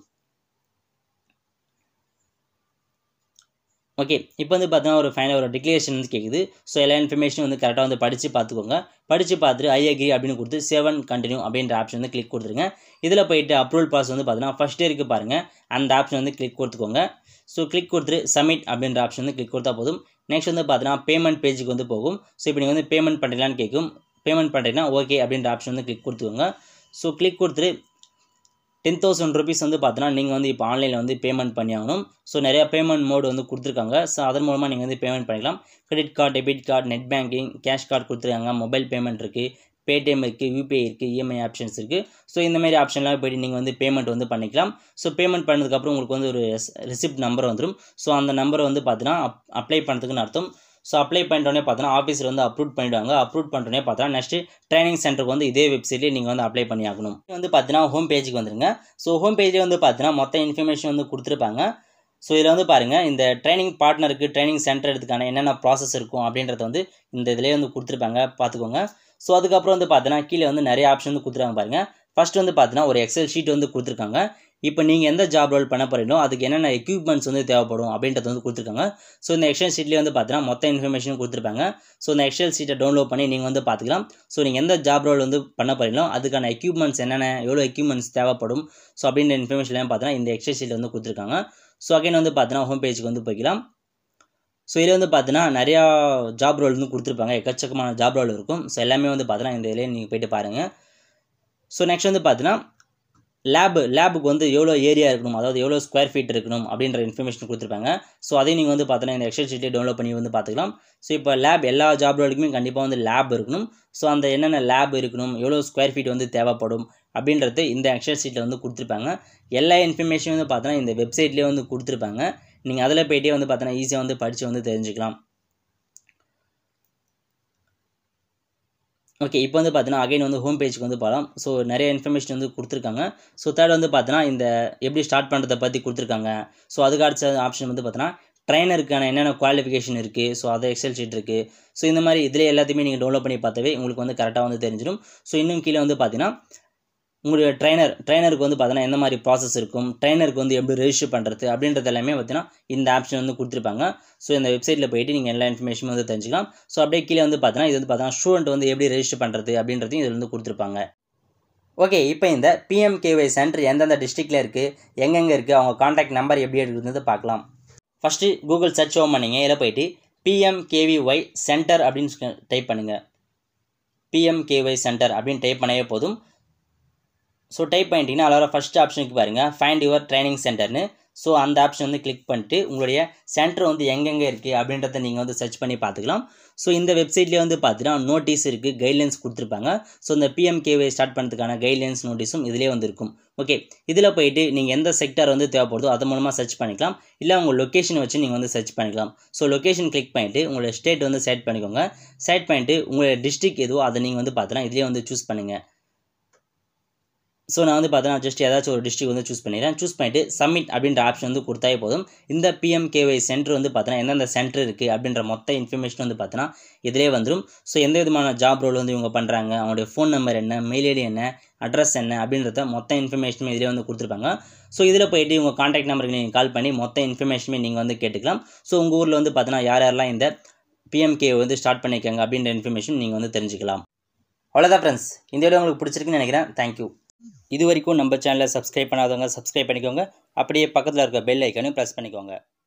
ஓகே இப்போ வந்து பார்த்தீங்கன்னா ஒரு ஃபைனல் ஒரு டிக்ளரேஷன் வந்து கேட்குது ஸோ எல்லா இன்ஃபர்மேஷனும் வந்து கரெக்டாக வந்து படித்து பார்த்துக்கோங்க படித்து பார்த்துட்டு ஐ அக்ரி அப்படின்னு கொடுத்து செவன் கண்டினியூ அப்படின்ற ஆப்ஷன் வந்து கிளிக் கொடுத்துருங்க இதில் போயிட்டு அப்ரூவல் பாஸ் வந்து பார்த்தீங்கன்னா ஃபஸ்ட் இயருக்கு பாருங்கள் அந்த ஆப்ஷன் வந்து கிளிக் கொடுத்துக்கோங்க ஸோ கிளிக் கொடுத்துட்டு சப்மிட் அப்படின்ற ஆப்ஷன் வந்து கிளிக் கொடுத்தா போதும் நெக்ஸ்ட் வந்து பார்த்தீங்கன்னா பேமெண்ட் பேஜுக்கு வந்து போகும் ஸோ இப்போ நீங்கள் வந்து பேமெண்ட் பண்ணுறீங்களான்னு கேட்கும் பேமெண்ட் பண்ணுறீங்கன்னா ஓகே அப்படின்ற ஆப்ஷன் வந்து கிளிக் கொடுத்துக்கோங்க ஸோ கிளிக் கொடுத்துட்டு டென் தௌசண்ட் ருபீஸ் வந்து பார்த்தீங்கன்னா நீங்கள் வந்து இப்போ ஆன்லைனில் வந்து பேமெண்ட் பண்ணி ஆகணும் ஸோ நிறையா பேமெண்ட் மோடு வந்து கொடுத்துருக்காங்க ஸோ அதன் மூலமாக நீங்கள் வந்து பேமெண்ட் பண்ணிக்கலாம் credit card debit card net banking cash card கொடுத்துருக்காங்க மொபைல் பேமெண்ட் இருக்குது பேடிஎம் இருக்குது யூபிஐ இருக்குது இஎம்ஐ ஆப்ஷன்ஸ் இருக்குது ஸோ இந்த மாதிரி ஆப்ஷன்லாம் போய்ட்டு நீங்கள் வந்து பேமெண்ட் வந்து பண்ணிக்கலாம் ஸோ பேமெண்ட் பண்ணதுக்கப்புறம் உங்களுக்கு வந்து ஒரு ரிசிப்ட் நம்பர் வந்துடும் ஸோ அந்த நம்பரை வந்து பார்த்தீங்கன்னா அப்ளை பண்ணுறதுக்குன்னு அர்த்தம் ஸோ அப்ளை பண்ணிட்டோன்னே பார்த்தீங்கன்னா ஆஃபீஸில் வந்து அப்ரூவ் பண்ணிவிடுவாங்க அப்ரூவ் பண்ணிட்டோன்னே பார்த்தீங்கன்னா நெக்ஸ்ட்டு ட்ரைனிங் சென்டருக்கு வந்து இதே வெப்சைட்லேயே நீங்கள் வந்து அப்ளை பண்ணி ஆகணும் இது வந்து பார்த்தீங்கன்னா ஹோம் பேஜுக்கு வந்துருங்க ஸோ ஹோம் பேஜ்லேயே வந்து பார்த்தீங்கன்னா மொத்த இன்ஃபர்மேஷன் வந்து கொடுத்துருப்பாங்க ஸோ இதில் வந்து பாருங்கள் இந்த ட்ரைனிங் பார்ட்னருக்கு ட்ரைனிங் சென்டர் எடுத்துக்கான என்னென்ன ப்ராசஸ் இருக்கும் அப்படின்றத வந்து இந்த இதிலே வந்து கொடுத்துருப்பாங்க பார்த்துக்கோங்க ஸோ அதுக்கப்புறம் வந்து பார்த்தீங்கன்னா கீழே வந்து நிறைய ஆப்ஷன் வந்து கொடுத்துருக்காங்க பாருங்கள் ஃபஸ்ட் வந்து பார்த்தீங்கன்னா ஒரு எக்ஸல் ஷீட் வந்து கொடுத்துருக்காங்க இப்போ நீங்கள் எந்த ஜாப் ரோல் பண்ண போகிறீங்களோ அதுக்கு என்னென்ன எக்யூப்மெண்ட்ஸ் வந்து தேவைப்படும் அப்படின்றது வந்து கொடுத்துருக்காங்க ஸோ இந்த எக்ஸல் ஷீட்லேயே வந்து பார்த்தீங்கன்னா மொத்த இன்ஃபர்மேஷன் கொடுத்துருப்பாங்க ஸோ இந்த எக்ஸல் ஷீட்டை டவுன்லோட் பண்ணி நீங்கள் வந்து பார்த்துக்கலாம் ஸோ நீங்கள் எந்த ஜாப் ரோல் வந்து பண்ண போகிறீங்களோ அதுக்கான எக்யூப்மெண்ட்ஸ் என்னென்ன எவ்வளோ எக்யூப்மெண்ட்ஸ் தேவைப்படும் ஸோ அப்படின்ற இன்ஃபர்மேஷன்லாம் பார்த்தீங்கன்னா இந்த எக்ஸல் ஷீட்டில் வந்து கொடுத்துருக்காங்க ஸோ அகைன் வந்து பார்த்தீங்கன்னா ஹோம் பேஜுக்கு வந்து போய்க்கலாம் ஸோ இதில் வந்து பார்த்தீங்கன்னா நிறையா ஜாப் ரோல் வந்து கொடுத்துருப்பாங்க எக்கச்சக்கமான ஜாப் ரோல் இருக்கும் ஸோ எல்லாமே வந்து பார்த்தீங்கன்னா இந்த இதிலே நீங்கள் போயிட்டு பாருங்கள் ஸோ நெக்ஸ்ட் வந்து பார்த்தீங்கன்னா லேபு லேபுக்கு வந்து எவ்வளோ ஏரியா இருக்கணும் அதாவது எவ்வளோ ஸ்கொயர் ஃபீட் இருக்கணும் அப்படின்ற இன்ஃபர்மேஷன் கொடுத்துருப்பாங்க ஸோ அதையும் நீங்கள் வந்து பார்த்தீங்கன்னா இந்த எக்ஸல் ஷீட்டே டவுன்லோட் பண்ணி வந்து பார்த்துக்கலாம் ஸோ இப்போ லேப் எல்லா ஜாப் ரோலுக்குமே கண்டிப்பாக வந்து லேப் இருக்கணும் ஸோ அந்த என்னென்ன லேப் இருக்கணும் எவ்வளோ ஸ்கொயர் ஃபீட் வந்து தேவைப்படும் அப்படின்றது இந்த எக்ஸல் ஷீட்டில் வந்து கொடுத்துருப்பாங்க எல்லா இன்ஃபர்மேஷனும் வந்து பார்த்தீங்கன்னா இந்த வெப்சைட்லேயே வந்து கொடுத்துருப்பாங்க நீங்கள் அதில் போயிட்டே வந்து பார்த்தீங்கன்னா ஈஸியாக வந்து படித்து வந்து தெரிஞ்சுக்கலாம் ஓகே இப்போ வந்து பார்த்தீங்கன்னா அகைன் வந்து ஹோம் பேஜுக்கு வந்து போகலாம் ஸோ நிறைய இன்ஃபர்மேஷன் வந்து கொடுத்துருக்காங்க ஸோ தேர்ட் வந்து பார்த்தீங்கன்னா இந்த எப்படி ஸ்டார்ட் பண்ணுறதை பற்றி கொடுத்துருக்காங்க ஸோ அதுக்கு அடுத்த ஆப்ஷன் வந்து பார்த்தீங்கன்னா ட்ரைனருக்கான என்னென்ன குவாலிஃபிகேஷன் இருக்குது ஸோ அதை எக்ஸல் ஷீட் இருக்குது ஸோ இந்த மாதிரி இதில் எல்லாத்தையுமே நீங்கள் டவுன்லோட் பண்ணி பார்த்தாவே உங்களுக்கு வந்து கரெக்டாக வந்து தெரிஞ்சிடும் ஸோ இன்னும் கீழே வந்து பார்த்தீங்கன்னா உங்களுடைய ட்ரைனர் ட்ரைனருக்கு வந்து பார்த்தீங்கன்னா எந்த மாதிரி ப்ராசஸ் இருக்கும் ட்ரைனருக்கு வந்து எப்படி ரெஜிஸ்டர் பண்ணுறது அப்படின்றது எல்லாமே பார்த்தீங்கன்னா இந்த ஆப்ஷன் வந்து கொடுத்துருப்பாங்க ஸோ இந்த வெப்சைட்டில் போயிட்டு நீங்கள் எல்லா இன்ஃபர்மேஷனும் வந்து தெரிஞ்சுக்கலாம் ஸோ அப்படியே கீழே வந்து பார்த்தீங்கன்னா இது வந்து பார்த்தீங்கன்னா ஸ்டூடெண்ட் வந்து எப்படி ரெஜிஸ்டர் பண்ணுறது அப்படின்றதையும் இதில் வந்து கொடுத்துருப்பாங்க ஓகே இப்போ இந்த பிஎம்கேஒய் சென்டர் எந்தெந்த டிஸ்ட்ரிக்டில் இருக்குது எங்கெங்கே இருக்குது அவங்க காண்டாக்ட் நம்பர் எப்படி எடுக்கிறது பார்க்கலாம் ஃபஸ்ட்டு கூகுள் சர்ச் ஓம் பண்ணிங்க இதில் போயிட்டு பிஎம்கேவிஒய் சென்டர் அப்படின்னு டைப் பண்ணுங்கள் பிஎம்கேஒய் சென்டர் அப்படின்னு டைப் பண்ணவே போதும் ஸோ டைப் பண்ணிட்டீங்கன்னா அதில் ஃபஸ்ட் ஆப்ஷனுக்கு பாருங்கள் ஃபைண்ட் யுவர் ட்ரைனிங் சென்டர்னு ஸோ அந்த ஆப்ஷன் வந்து கிளிக் பண்ணிட்டு உங்களுடைய சென்டர் வந்து எங்கெங்கே இருக்குது அப்படின்றத நீங்கள் வந்து சர்ச் பண்ணி பார்த்துக்கலாம் ஸோ இந்த வெப்சைட்லேயே வந்து பார்த்தீங்கன்னா நோட்டீஸ் இருக்குது கைட்லைன்ஸ் கொடுத்துருப்பாங்க ஸோ இந்த பிஎம்கேஒய் ஸ்டார்ட் பண்ணுறதுக்கான கைட்லைன்ஸ் நோட்டீஸும் இதிலே வந்து இருக்கும் ஓகே இதில் போயிட்டு நீங்கள் எந்த செக்டர் வந்து தேவைப்படுதோ அது மூலமாக சர்ச் பண்ணிக்கலாம் இல்லை உங்கள் லொக்கேஷன் வச்சு நீங்கள் வந்து சர்ச் பண்ணிக்கலாம் ஸோ லொக்கேஷன் கிளிக் பண்ணிவிட்டு உங்களோட ஸ்டேட் வந்து செட் பண்ணிக்கோங்க செட் பண்ணிவிட்டு உங்களோட டிஸ்ட்ரிக் எதுவோ அதை நீங்கள் வந்து பார்த்தீங்கன்னா இதிலே வந்து சூஸ் பண்ணுங்கள் ஸோ நான் வந்து பார்த்தீங்கன்னா ஜஸ்ட் ஏதாச்சும் ஒரு டிஸ்ட்ரிக் வந்து சூஸ் பண்ணிடுறேன் சூஸ் பண்ணிவிட்டு சப்மிட் அப்படின்ற ஆப்ஷன் வந்து கொடுத்தாவே போதும் இந்த பிஎம்கேஒய் சென்டர் வந்து பார்த்தீங்கன்னா எந்தெந்த சென்டர் இருக்குது அப்படின்ற மொத்த இன்ஃபர்மேஷன் வந்து பார்த்தீங்கன்னா இதிலே வந்துடும் ஸோ எந்த விதமான ஜாப் ரோல் வந்து இவங்க பண்ணுறாங்க அவங்களுடைய ஃபோன் நம்பர் என்ன மெயில் ஐடி என்ன அட்ரஸ் என்ன அப்படின்றத மொத்த இன்ஃபர்மேஷனுமே இதிலே வந்து கொடுத்துருப்பாங்க ஸோ இதில் போயிட்டு உங்கள் காண்டாக்ட் நம்பருக்கு நீங்கள் கால் பண்ணி மொத்த இன்ஃபர்மேஷனுமே நீங்கள் வந்து கேட்டுக்கலாம் ஸோ உங்கள் ஊரில் வந்து பார்த்தீங்கன்னா யார் யாரெல்லாம் இந்த பிஎம்கே வந்து ஸ்டார்ட் பண்ணியிருக்காங்க அப்படின்ற இன்ஃபர்மேஷன் நீங்கள் வந்து தெரிஞ்சுக்கலாம் அவ்வளோதான் ஃப்ரெண்ட்ஸ் இந்த வீடியோ உங்களுக்கு பிடிச்சிருக்குன்னு நினைக்கிறேன் தேங்க்யூ இது வரைக்கும் நம்ம சேனலை சப்ஸ்கிரைப் பண்ணாதவங்க சப்ஸ்கிரைப் பண்ணிக்கோங்க அப்படியே பக்கத்தில் இருக்க பெல் ஐக்கனையும் ப்ரெஸ் பண்ணிக்கோங்க